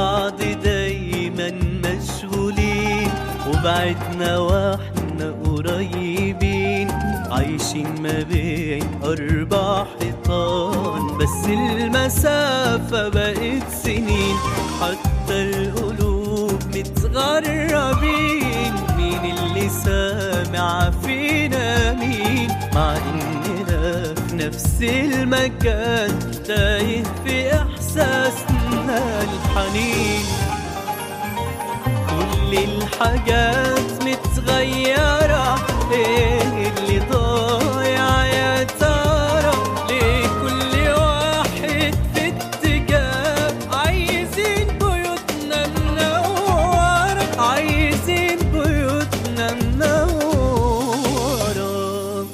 بعض دايما مشغولين وبعدنا واحنا قريبين عايشين ما بين أربع حيطان بس المسافة بقت سنين حتى القلوب متغربين مين اللي سامع فينا مين مع إننا في نفس المكان تايه في إحساسنا الحنين كل الحاجات متغيرة ايه اللي ضايع يا ترى ليه كل واحد في اتجاه عايزين بيوتنا منورة عايزين بيوتنا منورة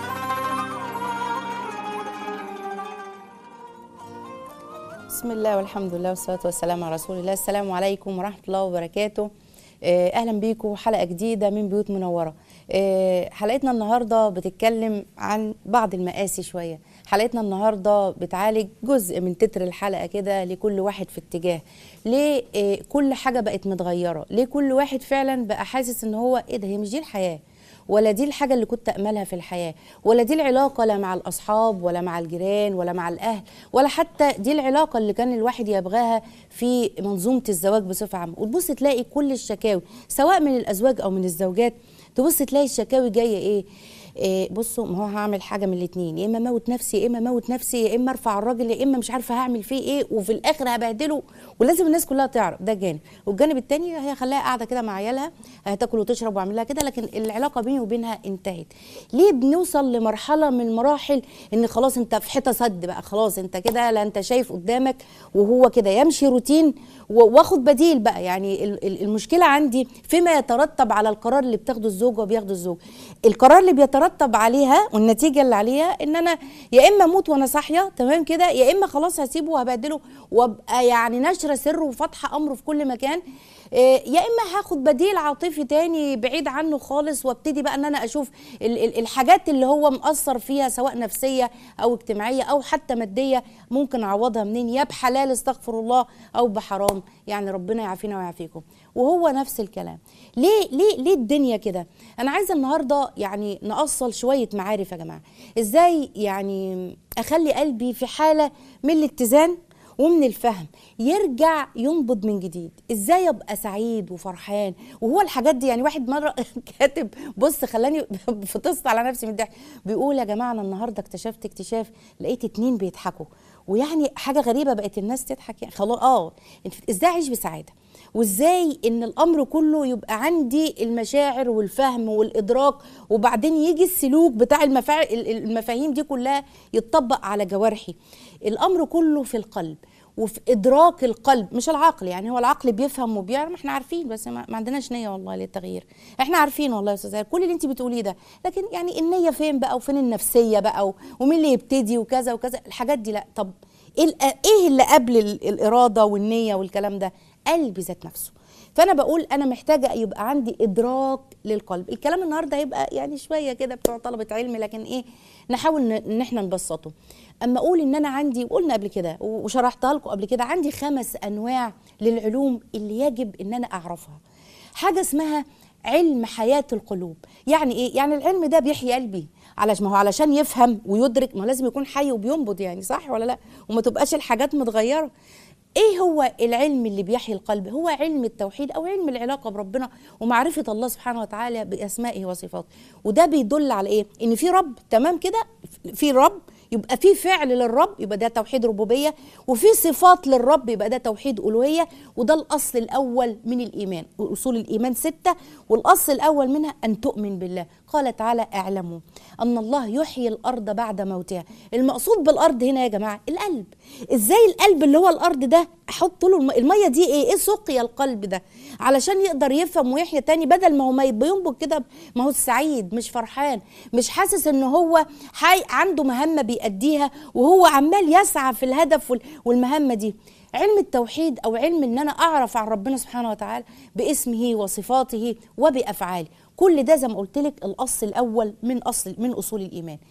بسم الله والحمد لله والصلاة والسلام على رسول الله السلام عليكم ورحمة الله وبركاته آه، أهلا بيكم حلقة جديدة من بيوت منورة آه، حلقتنا النهاردة بتتكلم عن بعض المآسي شوية حلقتنا النهاردة بتعالج جزء من تتر الحلقة كده لكل واحد في اتجاه ليه آه، كل حاجة بقت متغيرة ليه كل واحد فعلا بقى حاسس ان هو ايه ده هي مش دي الحياة ولا دي الحاجة اللي كنت أملها في الحياة ولا دي العلاقة لا مع الأصحاب ولا مع الجيران ولا مع الأهل ولا حتى دي العلاقة اللي كان الواحد يبغاها في منظومة الزواج بصفة عامة وتبص تلاقي كل الشكاوي سواء من الأزواج أو من الزوجات تبص تلاقي الشكاوي جاية إيه إيه بصوا ما هو هعمل حاجه من الاثنين يا اما موت نفسي يا اما موت نفسي يا اما ارفع الراجل يا اما مش عارفه هعمل فيه ايه وفي الاخر هبهدله ولازم الناس كلها تعرف ده جانب والجانب الثاني هي خلاها قاعده كده مع عيالها هتاكل وتشرب واعمل لها كده لكن العلاقه بيني وبينها انتهت ليه بنوصل لمرحله من المراحل ان خلاص انت في حيطه سد بقى خلاص انت كده لا انت شايف قدامك وهو كده يمشي روتين و- واخد بديل بقى يعني ال- ال- المشكله عندي فيما يترتب على القرار اللي بتاخده الزوج وبياخده الزوج القرار اللي بيترتب عليها والنتيجه اللي عليها ان انا يا اما اموت وانا صاحيه تمام كده يا اما خلاص هسيبه وهبهدله وابقى يعني ناشره سره وفاتحه امره في كل مكان إيه، يا اما هاخد بديل عاطفي تاني بعيد عنه خالص وابتدي بقى ان انا اشوف ال- ال- الحاجات اللي هو مأثر فيها سواء نفسيه او اجتماعيه او حتى ماديه ممكن اعوضها منين يا بحلال استغفر الله او بحرام يعني ربنا يعافينا ويعافيكم وهو نفس الكلام ليه ليه ليه الدنيا كده انا عايزه النهارده يعني نأصل شويه معارف يا جماعه ازاي يعني اخلي قلبي في حاله من الاتزان ومن الفهم يرجع ينبض من جديد ازاي ابقى سعيد وفرحان وهو الحاجات دي يعني واحد مره كاتب بص خلاني فطست على نفسي من الضحك بيقول يا جماعه انا النهارده اكتشفت اكتشاف لقيت اتنين بيضحكوا ويعني حاجه غريبه بقت الناس تضحك يعني خلاص اه ازاي اعيش بسعاده وازاي ان الامر كله يبقى عندي المشاعر والفهم والادراك وبعدين يجي السلوك بتاع المفا... المفاهيم دي كلها يتطبق على جوارحي الامر كله في القلب وفي ادراك القلب مش العقل يعني هو العقل بيفهم وبيعرف احنا عارفين بس ما, ما عندناش نيه والله للتغيير احنا عارفين والله يا استاذ زاهر كل اللي انت بتقوليه ده لكن يعني النيه فين بقى وفين النفسيه بقى و- ومين اللي يبتدي وكذا وكذا الحاجات دي لا طب ايه ال- ايه اللي قبل ال- الاراده والنيه والكلام ده قلبي ذات نفسه فانا بقول انا محتاجه يبقى عندي ادراك للقلب الكلام النهارده هيبقى يعني شويه كده بتوع طلبه علم لكن ايه نحاول ن- ان احنا نبسطه اما اقول ان انا عندي وقلنا قبل كده و- وشرحتها لكم قبل كده عندي خمس انواع للعلوم اللي يجب ان انا اعرفها حاجه اسمها علم حياه القلوب يعني ايه يعني العلم ده بيحيي قلبي علشان ما هو علشان يفهم ويدرك ما هو لازم يكون حي وبينبض يعني صح ولا لا وما تبقاش الحاجات متغيره ايه هو العلم اللي بيحيي القلب هو علم التوحيد او علم العلاقه بربنا ومعرفه الله سبحانه وتعالى باسمائه وصفاته وده بيدل على ايه ان في رب تمام كده في رب يبقى في فعل للرب يبقى ده توحيد ربوبيه وفي صفات للرب يبقى ده توحيد الوهيه وده الاصل الاول من الايمان واصول الايمان سته والاصل الاول منها ان تؤمن بالله قال تعالى اعلموا ان الله يحيي الارض بعد موتها المقصود بالارض هنا يا جماعه القلب ازاي القلب اللي هو الارض ده احط له الم... الميه دي ايه ايه سقيا القلب ده علشان يقدر يفهم ويحيا تاني بدل ما هو ما يبقى ينبض كده ما هو سعيد مش فرحان مش حاسس ان هو حي عنده مهمه بيأديها وهو عمال يسعى في الهدف وال... والمهمه دي علم التوحيد او علم ان انا اعرف عن ربنا سبحانه وتعالى باسمه وصفاته وبافعاله كل ده زي ما قلت لك الاصل الاول من اصل من اصول الايمان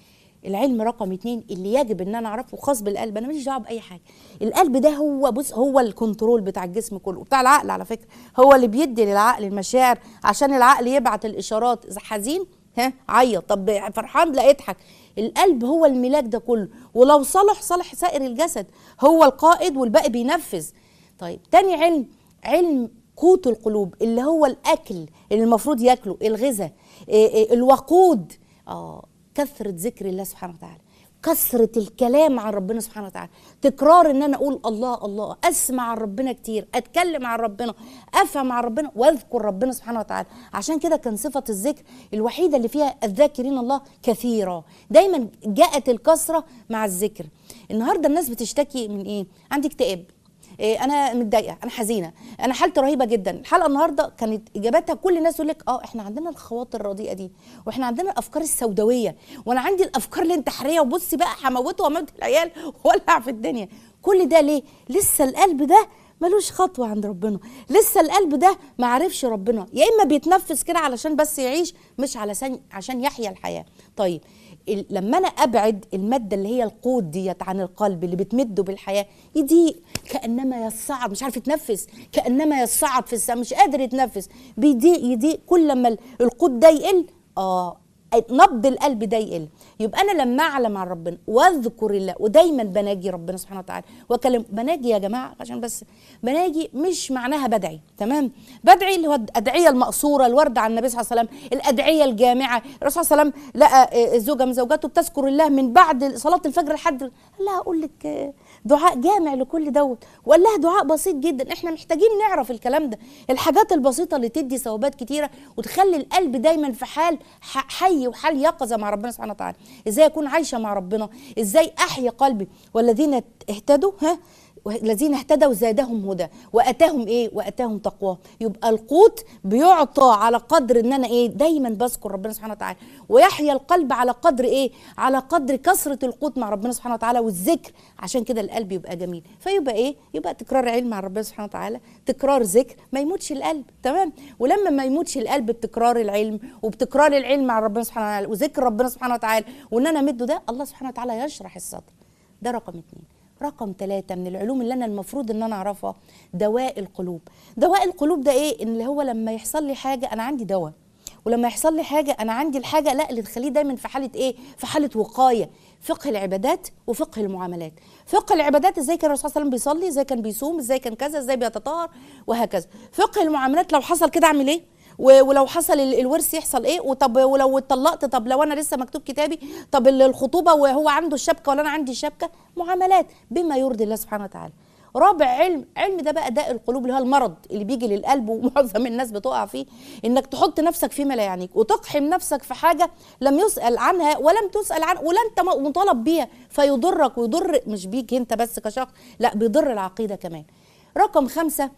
العلم رقم اتنين اللي يجب ان انا اعرفه خاص بالقلب انا ماليش دعوه باي حاجه القلب ده هو بص هو الكنترول بتاع الجسم كله بتاع العقل على فكره هو اللي بيدي للعقل المشاعر عشان العقل يبعت الاشارات اذا حزين ها عيط طب فرحان لا اضحك القلب هو الملاك ده كله ولو صلح صلح سائر الجسد هو القائد والباقي بينفذ طيب تاني علم علم قوت القلوب اللي هو الاكل اللي المفروض ياكله الغذاء إيه إيه الوقود اه كثره ذكر الله سبحانه وتعالى كثرة الكلام عن ربنا سبحانه وتعالى تكرار ان انا اقول الله الله اسمع عن ربنا كتير اتكلم عن ربنا افهم عن ربنا واذكر ربنا سبحانه وتعالى عشان كده كان صفة الذكر الوحيدة اللي فيها الذاكرين الله كثيرا دايما جاءت الكثرة مع الذكر النهاردة الناس بتشتكي من ايه عندي اكتئاب إيه انا متضايقه انا حزينه انا حالتي رهيبه جدا الحلقه النهارده كانت اجاباتها كل الناس يقول لك اه احنا عندنا الخواطر الرديئه دي واحنا عندنا الافكار السوداويه وانا عندي الافكار الانتحاريه وبصي بقى هموته واموت العيال والع في الدنيا كل ده ليه لسه القلب ده ملوش خطوة عند ربنا لسه القلب ده ما عرفش ربنا يا إما بيتنفس كده علشان بس يعيش مش علشان عشان يحيا الحياة طيب ال- لما انا ابعد الماده اللي هي القود ديت عن القلب اللي بتمده بالحياه يضيق كانما يصعد مش عارف يتنفس كانما يصعد في السماء مش قادر يتنفس بيضيق يضيق كل لما ال- القود ده يقل اه نبض القلب ده يقل يبقى انا لما اعلم عن ربنا واذكر الله ودايما بناجي ربنا سبحانه وتعالى واكلم بناجي يا جماعه عشان بس بناجي مش معناها بدعي تمام بدعي اللي هو الادعيه المقصوره الورد عن النبي صلى الله عليه وسلم الادعيه الجامعه الرسول صلى الله عليه وسلم لقى آه، زوجه من زوجاته بتذكر الله من بعد صلاه الفجر لحد لا اقول لك آه، دعاء جامع لكل دوت وقال لها دعاء بسيط جدا احنا محتاجين نعرف الكلام ده الحاجات البسيطه اللي تدي ثوابات كتيره وتخلي القلب دايما في حال ح- حي وحال يقظه مع ربنا سبحانه وتعالى ازاي اكون عايشه مع ربنا ازاي احيا قلبي والذين اهتدوا ها الذين اهتدوا زادهم هدى واتاهم ايه واتاهم تقواه يبقى القوت بيعطى على قدر ان انا ايه دايما بذكر ربنا سبحانه وتعالى ويحيا القلب على قدر ايه على قدر كثره القوت مع ربنا سبحانه وتعالى والذكر عشان كده القلب يبقى جميل فيبقى ايه يبقى تكرار علم مع ربنا سبحانه وتعالى تكرار ذكر ما يموتش القلب تمام ولما ما يموتش القلب بتكرار العلم وبتكرار العلم مع ربنا سبحانه وتعالى وذكر ربنا سبحانه وتعالى وان انا امده ده الله سبحانه وتعالى يشرح الصدر ده رقم اتنين رقم ثلاثة من العلوم اللي أنا المفروض إن أنا أعرفها دواء القلوب دواء القلوب ده إيه اللي هو لما يحصل لي حاجة أنا عندي دواء ولما يحصل لي حاجة أنا عندي الحاجة لا اللي تخليه دايما في حالة إيه في حالة وقاية فقه العبادات وفقه المعاملات فقه العبادات ازاي كان الرسول صلى الله عليه وسلم بيصلي ازاي كان بيصوم ازاي كان كذا ازاي بيتطهر وهكذا فقه المعاملات لو حصل كده اعمل ايه و- ولو حصل ال- الورث يحصل ايه وطب ولو اتطلقت طب لو انا لسه مكتوب كتابي طب ال- الخطوبه وهو عنده الشبكه ولا انا عندي الشبكه معاملات بما يرضي الله سبحانه وتعالى رابع علم علم ده بقى داء القلوب اللي هو المرض اللي بيجي للقلب ومعظم الناس بتقع فيه انك تحط نفسك فيما لا يعنيك وتقحم نفسك في حاجه لم يسال عنها ولم تسال عنها ولا انت م- مطالب بيها فيضرك ويضر مش بيك انت بس كشخص لا بيضر العقيده كمان رقم خمسة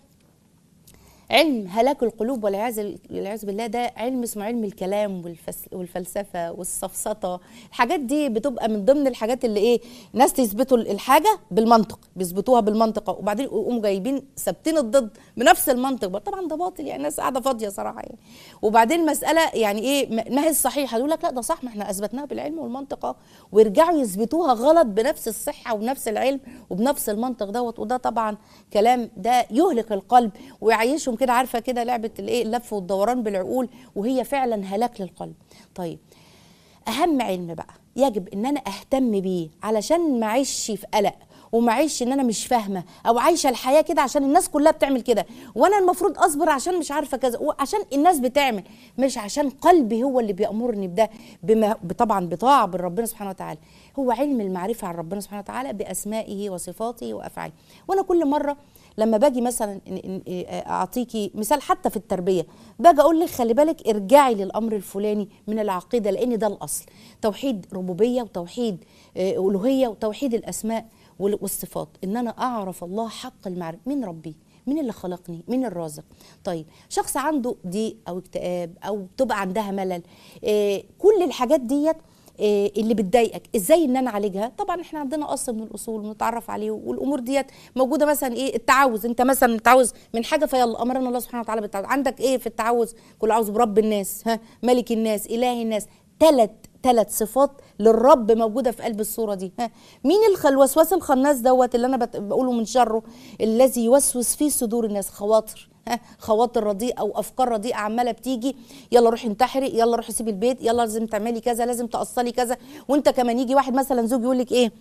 علم هلاك القلوب والعياذ والعياذ بالله ده علم اسمه علم الكلام والفس والفلسفه والسفسطه الحاجات دي بتبقى من ضمن الحاجات اللي ايه ناس تثبتوا الحاجه بالمنطق بيثبتوها بالمنطق وبعدين يقوموا جايبين ثابتين الضد بنفس المنطق طبعا ده باطل يعني الناس قاعده فاضيه صراحه يعني وبعدين مساله يعني ايه م- ما هي الصحيحه يقول لك لا ده صح ما احنا اثبتناها بالعلم والمنطق اه ويرجعوا يثبتوها غلط بنفس الصحه وبنفس العلم وبنفس المنطق دوت وده طبعا كلام ده يهلك القلب ويعيشهم كده عارفه كده لعبه الايه اللف والدوران بالعقول وهي فعلا هلاك للقلب طيب اهم علم بقى يجب ان انا اهتم بيه علشان ما اعيش في قلق وما اعيش ان انا مش فاهمه او عايشه الحياه كده عشان الناس كلها بتعمل كده وانا المفروض اصبر عشان مش عارفه كذا وعشان الناس بتعمل مش عشان قلبي هو اللي بيامرني بده بما طبعا بطاعه بالربنا سبحانه وتعالى هو علم المعرفه عن ربنا سبحانه وتعالى باسمائه وصفاته وافعاله وانا كل مره لما باجي مثلا إن- إن- اعطيكي مثال حتى في التربيه باجي اقول لك خلي بالك ارجعي للامر الفلاني من العقيده لان ده الاصل توحيد ربوبيه وتوحيد آه، الوهيه وتوحيد الاسماء وال- والصفات ان انا اعرف الله حق المعرفه مين ربي مين اللي خلقني مين الرازق طيب شخص عنده ضيق او اكتئاب او تبقى عندها ملل آه، كل الحاجات ديت آه، اللي بتضايقك ازاي ان انا اعالجها طبعا احنا عندنا اصل من الاصول ونتعرف عليه والامور ديت موجوده مثلا ايه التعوذ انت مثلا متعوذ من حاجه فيلا امرنا الله سبحانه وتعالى بالتعوذ عندك ايه في التعوذ كل اعوذ برب الناس ها ملك الناس اله الناس ثلاث ثلاث صفات للرب موجوده في قلب الصوره دي ها مين الخ- الوسواس الخناس دوت اللي انا بت- بقوله من شره الذي يوسوس في صدور الناس خواطر ها خواطر رديئه او افكار رديئه عماله بتيجي يلا روحي انتحري يلا روحي سيبي البيت يلا لازم تعملي كذا لازم تقصلي كذا وانت كمان يجي واحد مثلا زوج يقول لك ايه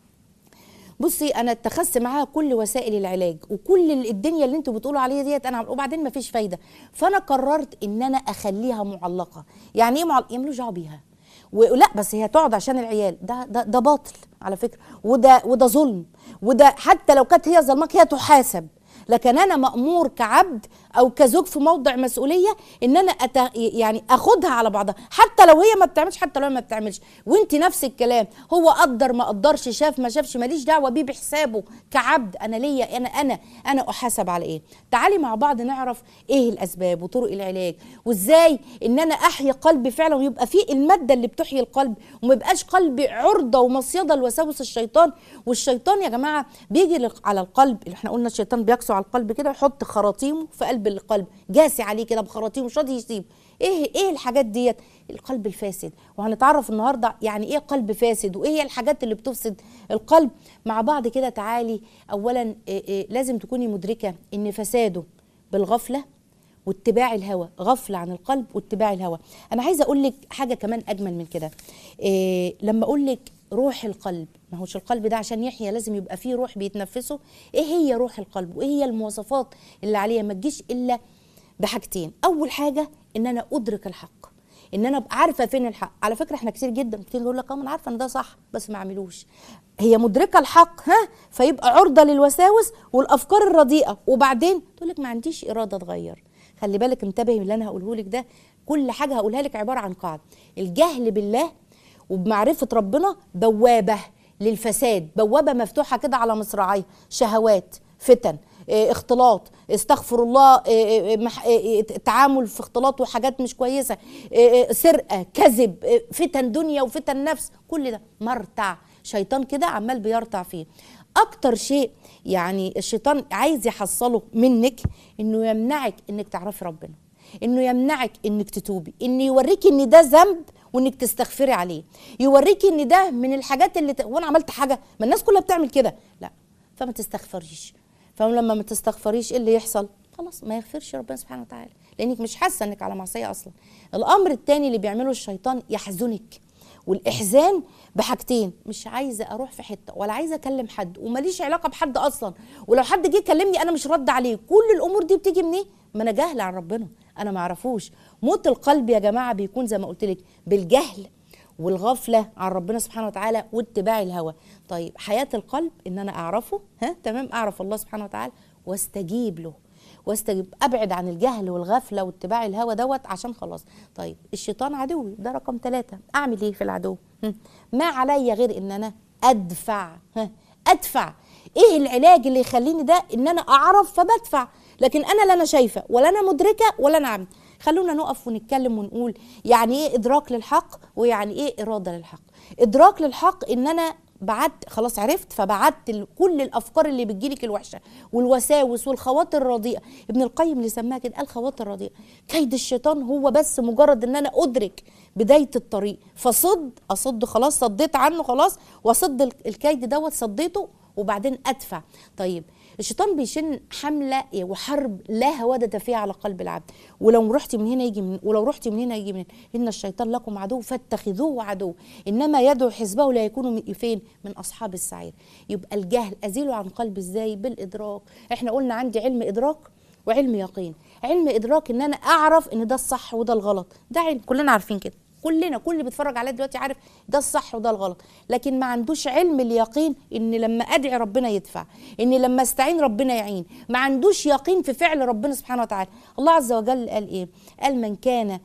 بصي انا اتخذت معاها كل وسائل العلاج وكل ال- الدنيا اللي انتوا بتقولوا عليها ديت انا وبعدين ما فيش فايده فانا قررت ان انا اخليها معلقه يعني ايه معلقه ملوش دعوه بيها ولا بس هي تقعد عشان العيال ده ده ده باطل على فكره وده وده ظلم وده حتى لو كانت هي ظلمك هي تحاسب لكن انا مامور كعبد او كزوج في موضع مسؤوليه ان انا أت... يعني اخدها على بعضها حتى لو هي ما بتعملش حتى لو هي ما بتعملش وانت نفس الكلام هو قدر ما قدرش شاف ما شافش ماليش دعوه بيه بحسابه كعبد انا ليا انا انا انا احاسب على ايه تعالي مع بعض نعرف ايه الاسباب وطرق العلاج وازاي ان انا احيي قلبي فعلا ويبقى فيه الماده اللي بتحيي القلب وما يبقاش قلبي عرضه ومصيده لوساوس الشيطان والشيطان يا جماعه بيجي لل- على القلب اللي احنا قلنا الشيطان بيكسو على القلب كده يحط خراطيمه في قلب القلب جاسي عليه كده بخراطيمه مش راضي يسيب ايه ايه الحاجات ديت القلب الفاسد وهنتعرف النهارده يعني ايه قلب فاسد وايه هي الحاجات اللي بتفسد القلب مع بعض كده تعالي اولا إيه إيه لازم تكوني مدركه ان فساده بالغفله واتباع الهوى غفله عن القلب واتباع الهوى انا عايزه اقول لك حاجه كمان اجمل من كده إيه لما اقول لك روح القلب ما هوش القلب ده عشان يحيا لازم يبقى فيه روح بيتنفسه ايه هي روح القلب وايه هي المواصفات اللي عليها ما تجيش الا بحاجتين اول حاجه ان انا ادرك الحق ان انا ابقى عارفه فين الحق على فكره احنا كتير جدا كتير يقول لك اه ما انا عارفه ان ده صح بس ما اعملوش هي مدركه الحق ها فيبقى عرضه للوساوس والافكار الرديئه وبعدين تقول لك ما عنديش اراده اتغير خلي بالك انتبهي من اللي انا هقوله لك ده كل حاجه هقولها لك عباره عن قاعده الجهل بالله وبمعرفه ربنا بوابه للفساد بوابه مفتوحه كده على مصراعيها شهوات فتن إيه، اختلاط استغفر الله إيه، إيه، مح- إيه، إيه، تعامل في اختلاط وحاجات مش كويسه إيه، إيه، سرقه كذب إيه، فتن دنيا وفتن نفس كل ده مرتع شيطان كده عمال بيرتع فيه اكتر شيء يعني الشيطان عايز يحصله منك انه يمنعك انك تعرفي ربنا انه يمنعك انك تتوبي انه يوريكي ان ده ذنب وانك تستغفري عليه يوريكي ان ده من الحاجات اللي ت... وانا عملت حاجه ما الناس كلها بتعمل كده لا فما تستغفريش فلما ما تستغفريش ايه اللي يحصل خلاص ما يغفرش ربنا سبحانه وتعالى لانك مش حاسه انك على معصيه اصلا الامر الثاني اللي بيعمله الشيطان يحزنك والاحزان بحاجتين مش عايزه اروح في حته ولا عايزه اكلم حد وماليش علاقه بحد اصلا ولو حد جه يكلمني انا مش رد عليه كل الامور دي بتيجي منين ما انا جاهله عن ربنا انا ما اعرفوش موت القلب يا جماعه بيكون زي ما قلت لك بالجهل والغفله عن ربنا سبحانه وتعالى واتباع الهوى طيب حياه القلب ان انا اعرفه ها تمام اعرف الله سبحانه وتعالى واستجيب له واستجيب ابعد عن الجهل والغفله واتباع الهوى دوت عشان خلاص طيب الشيطان عدوي ده رقم ثلاثة اعمل ايه في العدو هم؟ ما عليا غير ان انا ادفع ها ادفع ايه العلاج اللي يخليني ده ان انا اعرف فبدفع لكن انا لا انا شايفه ولا انا مدركه ولا انا عامل خلونا نقف ونتكلم ونقول يعني ايه ادراك للحق ويعني ايه اراده للحق ادراك للحق ان انا بعت خلاص عرفت فبعت ال- كل الافكار اللي بتجيلك الوحشه والوساوس والخواطر الرديئه ابن القيم اللي سماها كده قال خواطر رديئه كيد الشيطان هو بس مجرد ان انا ادرك بدايه الطريق فصد اصد خلاص صديت عنه خلاص واصد ال- الكيد دوت صديته وبعدين ادفع طيب الشيطان بيشن حمله وحرب لا هوادة فيها على قلب العبد ولو رحت من هنا يجي من ولو رحت من هنا يجي من هنا ان الشيطان لكم عدو فاتخذوه عدو انما يدعو حزبه لا يكونوا من فين من اصحاب السعير يبقى الجهل ازيله عن قلبي ازاي بالادراك احنا قلنا عندي علم ادراك وعلم يقين علم ادراك ان انا اعرف ان ده الصح وده الغلط ده علم كلنا عارفين كده كلنا كل اللي بيتفرج عليا دلوقتي عارف ده الصح وده الغلط لكن ما عندوش علم اليقين ان لما ادعي ربنا يدفع ان لما استعين ربنا يعين ما عندوش يقين في فعل ربنا سبحانه وتعالى الله عز وجل قال ايه قال من كان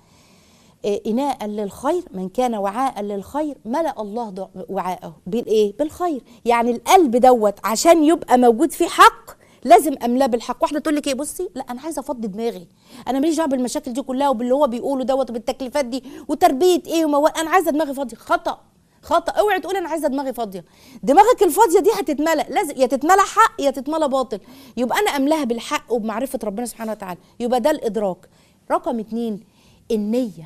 آه، إناء للخير من كان وعاء للخير ملأ الله ضع- وعاءه بالإيه؟ بالخير يعني القلب دوت عشان يبقى موجود فيه حق لازم املاه بالحق واحده تقول لك ايه بصي لا انا عايزه افضي دماغي انا ماليش دعوه بالمشاكل دي كلها وباللي هو بيقوله دوت وبالتكليفات دي وتربيه ايه وموال انا عايزه دماغي فاضيه خطا خطا اوعي تقول انا عايزه دماغي فاضيه دماغك الفاضيه دي هتتملى لازم يا تتملى حق يا تتملى باطل يبقى انا املاها بالحق وبمعرفه ربنا سبحانه وتعالى يبقى ده الادراك رقم اتنين النيه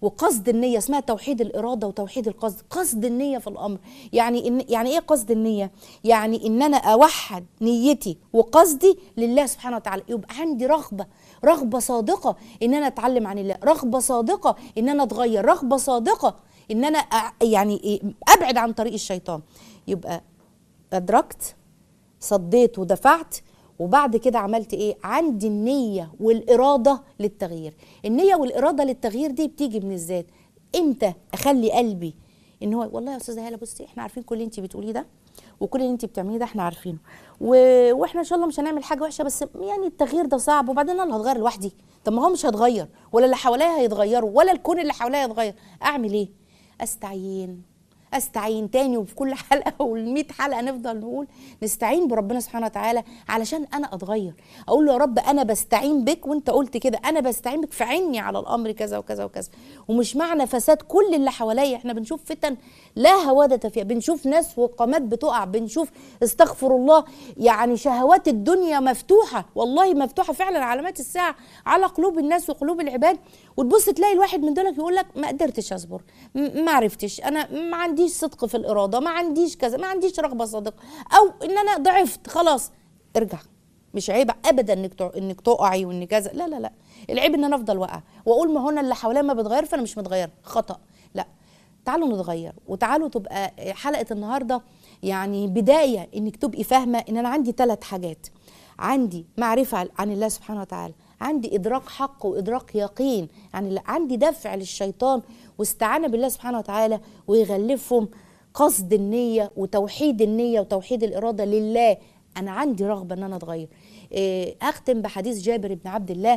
وقصد النيه اسمها توحيد الاراده وتوحيد القصد قصد النيه في الامر يعني إن يعني ايه قصد النيه يعني ان انا اوحد نيتي وقصدي لله سبحانه وتعالى يبقى عندي رغبه رغبه صادقه ان انا اتعلم عن الله رغبه صادقه ان انا اتغير رغبه صادقه ان انا أع- يعني إيه ابعد عن طريق الشيطان يبقى ادركت صديت ودفعت وبعد كده عملت ايه عندي النية والإرادة للتغيير النية والإرادة للتغيير دي بتيجي من الذات امتى اخلي قلبي ان هو والله يا استاذه هاله بصي احنا عارفين كل اللي انت بتقوليه ده وكل اللي انت بتعمليه ده احنا عارفينه و... واحنا ان شاء الله مش هنعمل حاجه وحشه بس يعني التغيير ده صعب وبعدين انا اللي هتغير لوحدي طب ما هو مش هتغير ولا اللي حواليا هيتغيروا ولا الكون اللي حواليا هيتغير اعمل ايه استعين استعين تاني وفي كل حلقه وال100 حلقه نفضل نقول نستعين بربنا سبحانه وتعالى علشان انا اتغير اقول له يا رب انا بستعين بك وانت قلت كده انا بستعين بك فعني على الامر كذا وكذا وكذا ومش معنى فساد كل اللي حواليا احنا بنشوف فتن لا هوادة فيها بنشوف ناس وقامات بتقع بنشوف استغفر الله يعني شهوات الدنيا مفتوحه والله مفتوحه فعلا علامات الساعه على قلوب الناس وقلوب العباد وتبص تلاقي الواحد من دولك يقول لك ما قدرتش اصبر م- ما عرفتش انا ما عنديش صدق في الاراده ما عنديش كذا ما عنديش رغبه صادقه او ان انا ضعفت خلاص ارجع مش عيب ابدا انك تع- انك تقعي وان كذا لا لا لا العيب ان انا افضل واقعه واقول ما هنا اللي حواليا ما بتغير فانا مش متغير خطا لا تعالوا نتغير وتعالوا تبقى حلقه النهارده يعني بدايه انك تبقي فاهمه ان انا عندي ثلاث حاجات عندي معرفه عن الله سبحانه وتعالى عندي ادراك حق وادراك يقين عن الله عندي دفع للشيطان واستعانه بالله سبحانه وتعالى ويغلفهم قصد النيه وتوحيد النيه وتوحيد الاراده لله انا عندي رغبه ان انا اتغير إيه، اختم بحديث جابر بن عبد الله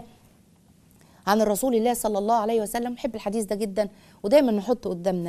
عن الرسول الله صلى الله عليه وسلم نحب الحديث ده جدا ودايما نحطه قدامنا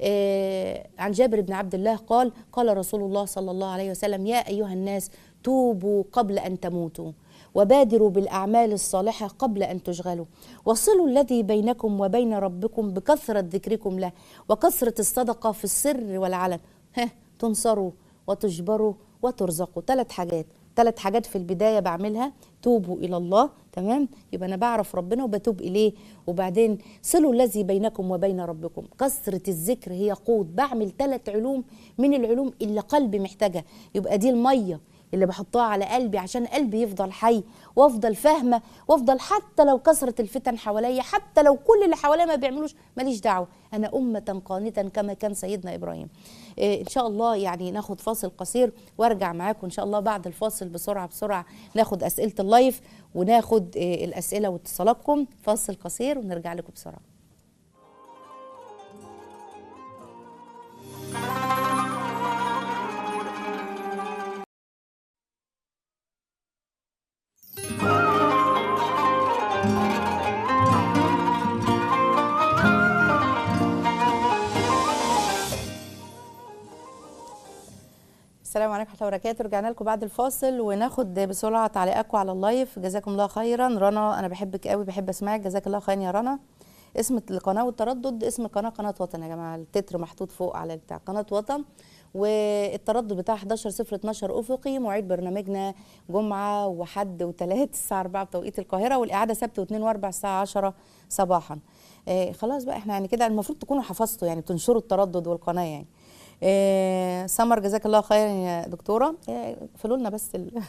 آه عن جابر بن عبد الله قال قال رسول الله صلى الله عليه وسلم يا أيها الناس توبوا قبل أن تموتوا وبادروا بالأعمال الصالحة قبل أن تشغلوا وصلوا الذي بينكم وبين ربكم بكثرة ذكركم له وكثرة الصدقة في السر والعلن ها تنصروا وتجبروا وترزقوا ثلاث حاجات ثلاث حاجات في البدايه بعملها توبوا الى الله تمام يبقى انا بعرف ربنا وبتوب اليه وبعدين صلوا الذي بينكم وبين ربكم كثره الذكر هي قوت بعمل ثلاث علوم من العلوم اللي قلبي محتاجها يبقى دي الميه اللي بحطها على قلبي عشان قلبي يفضل حي وافضل فاهمه وافضل حتى لو كثرت الفتن حواليا حتى لو كل اللي حواليا ما بيعملوش ماليش دعوه انا امه قانتا كما كان سيدنا ابراهيم إيه ان شاء الله يعني ناخد فاصل قصير وارجع معاكم ان شاء الله بعد الفاصل بسرعه بسرعه ناخد اسئله اللايف وناخد إيه الاسئله واتصالاتكم فاصل قصير ونرجع لكم بسرعه السلام عليكم ورحمه الله وبركاته رجعنا لكم بعد الفاصل وناخد بسرعه تعليقاتكم على اللايف جزاكم الله خيرا رنا انا بحبك قوي بحب اسمعك جزاك الله خيرا يا رنا اسم القناه والتردد اسم القناه قناه وطن يا جماعه التتر محطوط فوق على بتاع قناه وطن والتردد بتاع 11 0 12 افقي مواعيد برنامجنا جمعه وحد وثلاث الساعه 4 بتوقيت القاهره والاعاده سبت واثنين واربع الساعه 10 صباحا آه خلاص بقى احنا يعني كده المفروض تكونوا حفظتوا يعني بتنشروا التردد والقناه يعني آه سمر جزاك الله خيرا يا دكتوره آه قفلوا لنا بس ال...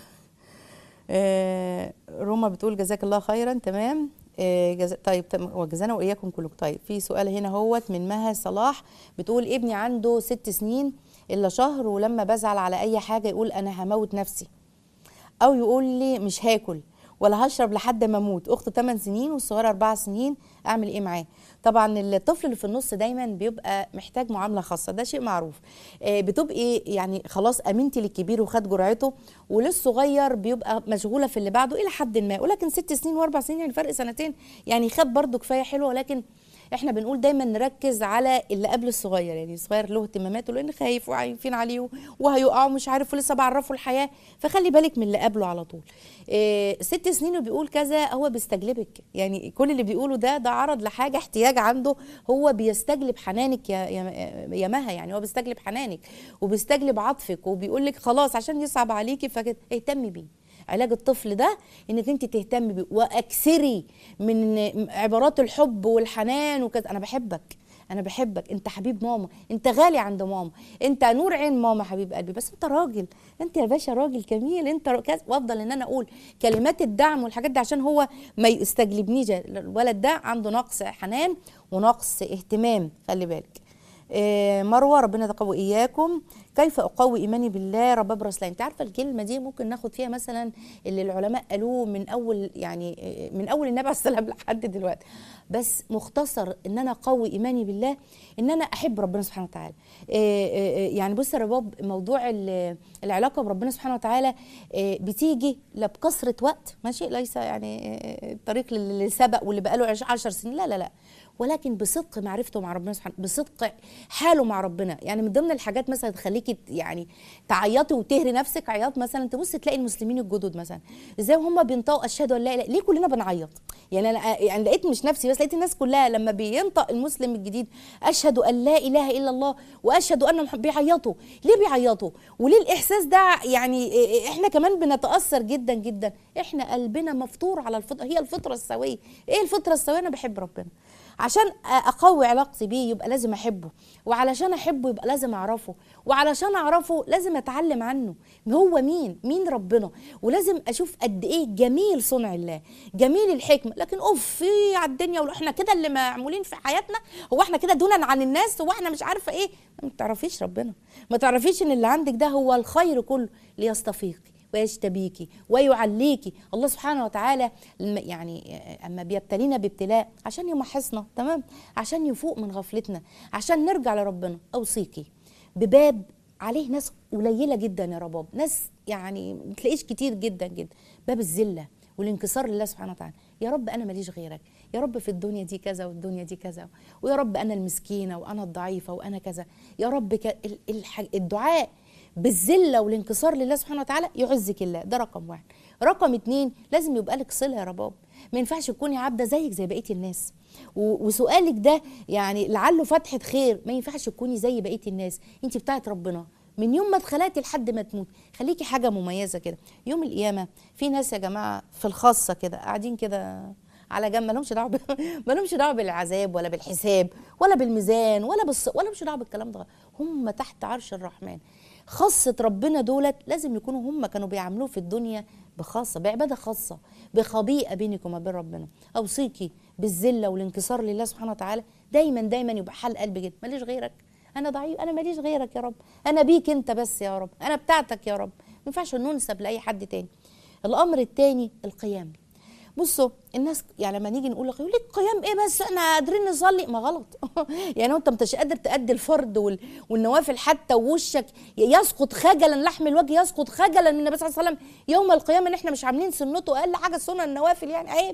آه روما بتقول جزاك الله خيرا تمام آه جز... طيب تم... وجزانا واياكم كلكم طيب في سؤال هنا هوت من مها صلاح بتقول ابني عنده ست سنين الا شهر ولما بزعل على اي حاجه يقول انا هموت نفسي او يقول لي مش هاكل ولا هشرب لحد ما اموت اخته 8 سنين والصغيره 4 سنين اعمل ايه معاه طبعا الطفل اللي في النص دايما بيبقى محتاج معامله خاصه ده شيء معروف آه بتبقي يعني خلاص امنتي للكبير وخد جرعته وللصغير بيبقى مشغوله في اللي بعده الى حد ما ولكن ست سنين واربع سنين يعني فرق سنتين يعني خد برده كفايه حلوه ولكن احنا بنقول دايما نركز على اللي قبل الصغير يعني الصغير له اهتماماته لان خايف وعايفين عليه وهيقع ومش عارف ولسه بعرفه الحياه فخلي بالك من اللي قبله على طول إيه ست سنين وبيقول كذا هو بيستجلبك يعني كل اللي بيقوله ده ده عرض لحاجه احتياج عنده هو بيستجلب حنانك يا يا, يا مها يعني هو بيستجلب حنانك وبيستجلب عطفك وبيقول لك خلاص عشان يصعب عليكي فاهتمي بيه علاج الطفل ده انك انت تهتمي بيه واكثري من عبارات الحب والحنان وكذا انا بحبك انا بحبك انت حبيب ماما انت غالي عند ماما انت نور عين ماما حبيب قلبي بس انت راجل انت يا باشا راجل جميل انت را- كذا وافضل ان انا اقول كلمات الدعم والحاجات دي عشان هو ما يستجلبنيش الولد ده عنده نقص حنان ونقص اهتمام خلي بالك آه، مروه ربنا يتقوى اياكم كيف اقوي ايماني بالله رباب رسلان انت عارفه الكلمه دي ممكن ناخد فيها مثلا اللي العلماء قالوه من اول يعني آه، من اول النبي عليه السلام لحد دلوقتي بس مختصر ان انا اقوي ايماني بالله ان انا احب ربنا سبحانه وتعالى آه، آه، آه، يعني بص يا رباب موضوع ال- العلاقه بربنا سبحانه وتعالى آه، بتيجي لا بكثره وقت ماشي ليس يعني آه، الطريق اللي سبق واللي بقاله 10 سنين لا لا لا ولكن بصدق معرفته مع ربنا سبحانه بصدق حاله مع ربنا يعني من ضمن الحاجات مثلا تخليكي ت- يعني تعيطي وتهري نفسك عياط مثلا تبص تلاقي المسلمين الجدد مثلا ازاي هم بينطقوا اشهد ان لا اله ليه كلنا بنعيط يعني انا يعني لقيت مش نفسي بس لقيت الناس كلها لما بينطق المسلم الجديد اشهد ان لا اله الا الله واشهد ان محمد بيعيطوا ليه بيعيطوا وليه الاحساس ده يعني إيه- احنا كمان بنتاثر جدا جدا احنا قلبنا مفطور على الفطره هي الفطره السويه ايه الفطره السويه انا بحب ربنا عشان اقوي علاقتي بيه يبقى لازم احبه وعلشان احبه يبقى لازم اعرفه وعلشان اعرفه لازم اتعلم عنه هو مين مين ربنا ولازم اشوف قد ايه جميل صنع الله جميل الحكمه لكن اوف في على الدنيا واحنا كده اللي معمولين في حياتنا هو احنا كده دونا عن الناس هو احنا مش عارفه ايه ما تعرفيش ربنا ما تعرفيش ان اللي عندك ده هو الخير كله ليستفيقي ويجتبيكي ويعليكي الله سبحانه وتعالى لما- يعني آه، اما بيبتلينا بابتلاء عشان يمحصنا تمام عشان يفوق من غفلتنا عشان نرجع لربنا اوصيكي بباب عليه ناس قليله جدا يا رباب ناس يعني ما تلاقيش كتير جدا جدا باب الذله والانكسار لله سبحانه وتعالى يا رب انا ماليش غيرك يا رب في الدنيا دي كذا والدنيا دي كذا ويا رب انا المسكينه وانا الضعيفه وانا كذا يا رب ك... ال- الح... الدعاء بالذله والانكسار لله سبحانه وتعالى يعزك الله ده رقم واحد رقم اتنين لازم يبقى لك صله يا رباب ما ينفعش تكوني عبده زيك زي بقيه الناس و- وسؤالك ده يعني لعله فتحه خير ما ينفعش تكوني زي بقيه الناس انت بتاعت ربنا من يوم ما اتخلقتي لحد ما تموت خليكي حاجه مميزه كده يوم القيامه في ناس يا جماعه في الخاصه كده قاعدين كده على جنب مالهمش دعوه ب- مالهمش دعوه بالعذاب ولا بالحساب ولا بالميزان ولا بالص... ولا مش دعوه بالكلام ده هم تحت عرش الرحمن خاصة ربنا دولت لازم يكونوا هم كانوا بيعاملوه في الدنيا بخاصة بعبادة خاصة بخبيئة بينك وما بين ربنا أوصيكي بالذلة والانكسار لله سبحانه وتعالى دايما دايما يبقى حال قلبي جدا ماليش غيرك أنا ضعيف أنا ماليش غيرك يا رب أنا بيك أنت بس يا رب أنا بتاعتك يا رب ما ينفعش ننسب لأي حد تاني الأمر التاني القيام بصوا الناس يعني لما نيجي نقول لك يقول لك قيام ايه بس احنا قادرين نصلي ما غلط يعني انت مش قادر تأدي الفرض وال... والنوافل حتى ووشك يسقط خجلا لحم الوجه يسقط خجلا من النبي صلى الله عليه وسلم يوم القيامه ان احنا مش عاملين سنته اقل حاجه سنن النوافل يعني عيب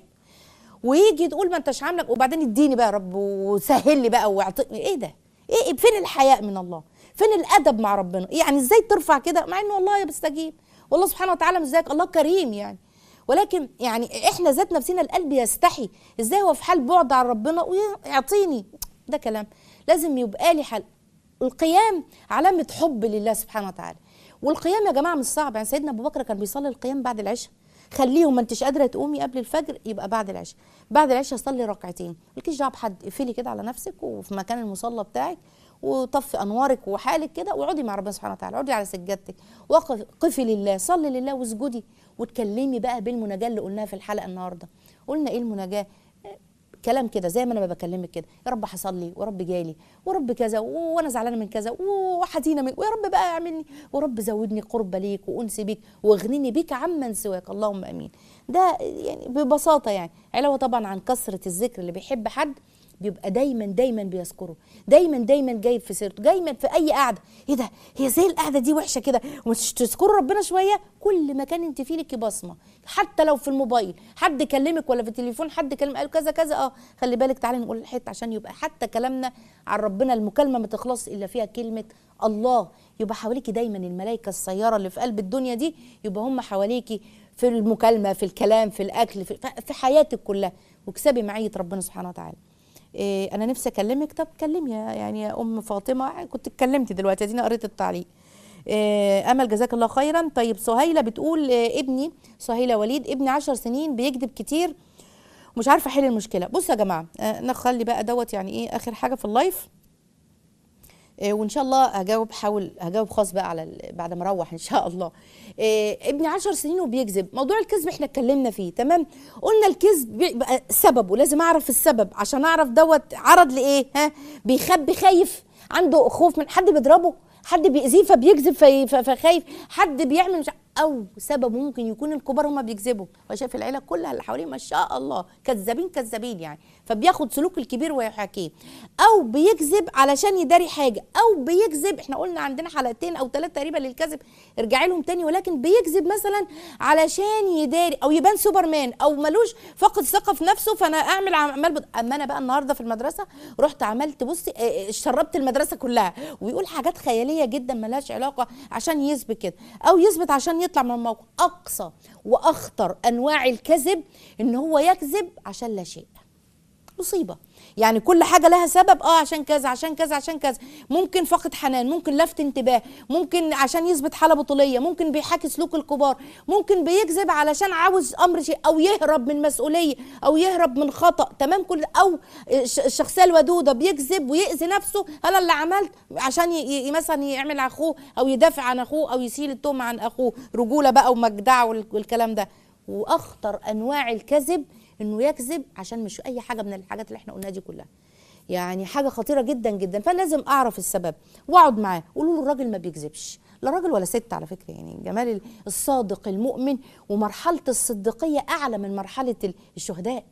ويجي تقول ما انتش عاملك وبعدين اديني بقى يا رب وسهل لي بقى واعطيني ايه ده؟ ايه فين الحياء من الله؟ فين الادب مع ربنا؟ يعني ازاي ترفع كده مع انه والله بيستجيب والله سبحانه وتعالى مش زيك الله كريم يعني ولكن يعني احنا ذات نفسنا القلب يستحي ازاي هو في حال بعد عن ربنا ويعطيني ده كلام لازم يبقى لي حل القيام علامة حب لله سبحانه وتعالى والقيام يا جماعة مش صعب يعني سيدنا أبو بكر كان بيصلي القيام بعد العشاء خليهم ما انتش قادره تقومي قبل الفجر يبقى بعد العشاء بعد العشاء صلي ركعتين مالكيش دعوه بحد اقفلي كده على نفسك وفي مكان المصلى بتاعك وطفي انوارك وحالك كده واقعدي مع ربنا سبحانه وتعالى اقعدي على سجادتك وقفي لله صلي لله واسجدي واتكلمي بقى بالمناجاه اللي قلناها في الحلقه النهارده قلنا ايه المناجاه كلام كده زي ما انا بكلمك كده يا رب حصل ورب جالي ورب كذا وانا زعلانه من كذا وحزينه من ويا رب بقى اعملني ورب زودني قرب ليك وانس بيك واغنني بيك عمن سواك اللهم امين ده يعني ببساطه يعني علاوه طبعا عن كثره الذكر اللي بيحب حد بيبقى دايما دايما بيذكره دايما دايما جايب في سيرته دايما في اي قعده ايه ده هي زي القعده دي وحشه كده ومش تذكروا ربنا شويه كل مكان انت فيه لك بصمه حتى لو في الموبايل حد كلمك ولا في التليفون حد كلم قال كذا كذا اه خلي بالك تعالي نقول الحته عشان يبقى حتى كلامنا عن ربنا المكالمه ما تخلص الا فيها كلمه الله يبقى حواليكي دايما الملائكه السياره اللي في قلب الدنيا دي يبقى هم حواليكي في المكالمه في الكلام في الاكل في, في حياتك كلها واكسبي معيه ربنا سبحانه وتعالى إيه انا نفسي اكلمك طب كلمي يعني يا ام فاطمه كنت اتكلمتي دلوقتي ادينا قريت التعليق آه، امل جزاك الله خيرا طيب سهيله بتقول آه، ابني سهيله وليد ابني عشر سنين بيكذب كتير مش عارفه احل المشكله بصوا يا جماعه آه، نخلي بقى دوت يعني ايه اخر حاجه في اللايف آه، وان شاء الله هجاوب حاول هجاوب خاص بقى على ال- بعد ما اروح ان شاء الله آه، ابني عشر سنين وبيكذب موضوع الكذب احنا اتكلمنا فيه تمام قلنا الكذب بيبقى سببه لازم اعرف السبب عشان اعرف دوت عرض لايه ها بيخبي خايف عنده خوف من حد بيضربه حد بيأذيه فبيكذب في ف- فخايف حد بيعمل مش او سبب ممكن يكون الكبار هم بيكذبوا هو شايف العيله كلها اللي حواليه ما شاء الله كذابين كذابين يعني فبياخد سلوك الكبير ويحاكيه او بيكذب علشان يداري حاجه او بيكذب احنا قلنا عندنا حلقتين او ثلاثه تقريبا للكذب ارجعي لهم تاني ولكن بيكذب مثلا علشان يداري او يبان سوبرمان او ملوش فقد ثقه في نفسه فانا اعمل عمال بد... اما انا بقى النهارده في المدرسه رحت عملت بصي اه، اه، شربت المدرسه كلها ويقول حاجات خياليه جدا ملهاش علاقه عشان يثبت كده او يثبت عشان يطلع من الموقف اقصى واخطر انواع الكذب ان هو يكذب عشان لا شيء مصيبه يعني كل حاجه لها سبب اه عشان كذا عشان كذا عشان كذا ممكن فقد حنان ممكن لفت انتباه ممكن عشان يثبت حاله بطوليه ممكن بيحاكي سلوك الكبار ممكن بيكذب علشان عاوز امر شيء او يهرب من مسؤوليه او يهرب من خطا تمام كل او الش- الشخصيه الودوده بيكذب ويأذي نفسه انا اللي عملت عشان ي- ي- مثلا يعمل على اخوه او يدافع عن اخوه او يشيل التهمه عن اخوه رجوله بقى ومجدعه وال- والكلام ده واخطر انواع الكذب انه يكذب عشان مش اي حاجه من الحاجات اللي احنا قلناها دي كلها يعني حاجه خطيره جدا جدا فلازم اعرف السبب واقعد معاه قولوا له الراجل ما بيكذبش لا راجل ولا ست على فكره يعني جمال الصادق المؤمن ومرحله الصديقيه اعلى من مرحله ال- الشهداء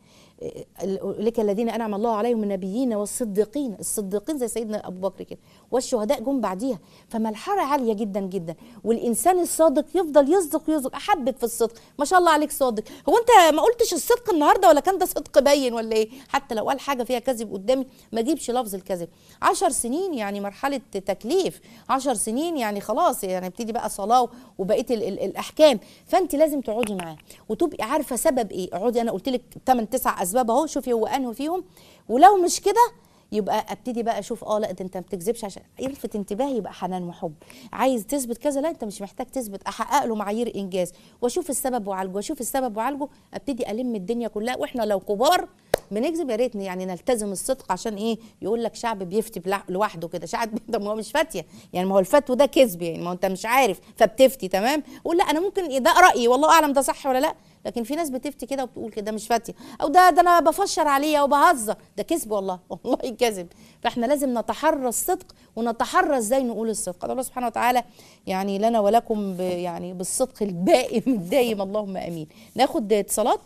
لك الذين انعم الله عليهم من النبيين والصديقين الصديقين زي سيدنا ابو بكر كده والشهداء جم بعديها فمرحله عاليه جدا جدا والانسان الصادق يفضل يصدق يصدق احبك في الصدق ما شاء الله عليك صادق هو انت ما قلتش الصدق النهارده ولا كان ده صدق باين ولا ايه حتى لو قال حاجه فيها كذب قدامي ما اجيبش لفظ الكذب عشر سنين يعني مرحله تكليف عشر سنين يعني خلاص يعني ابتدي بقى صلاه وبقيه ال- ال- الاحكام فانت لازم تقعدي معاه وتبقي عارفه سبب ايه اقعدي انا قلت لك 8 9 اسباب اهو شوفي هو انه فيهم ولو مش كده يبقى ابتدي بقى اشوف اه لا ده انت ما بتكذبش عشان يلفت انتباهي يبقى حنان وحب عايز تثبت كذا لا انت مش محتاج تثبت احقق له معايير انجاز واشوف السبب واعالجه واشوف السبب واعالجه ابتدي الم الدنيا كلها واحنا لو كبار بنكذب يا ريت يعني نلتزم الصدق عشان ايه يقول لك شعب بيفتي بلا- لوحده كده شعب ده ما هو مش فاتيه يعني ما هو الفتو ده كذب يعني ما هو انت مش عارف فبتفتي تمام قول لا انا ممكن ده رايي والله اعلم ده صح ولا لا لكن في ناس بتفتي كده وبتقول كده مش فاتيه او ده ده انا بفشر عليه او بهزر ده كذب والله والله كذب فاحنا لازم نتحرى الصدق ونتحرى ازاي نقول الصدق قال الله سبحانه وتعالى يعني لنا ولكم ب يعني بالصدق البائم الدايم اللهم امين ناخد اتصالات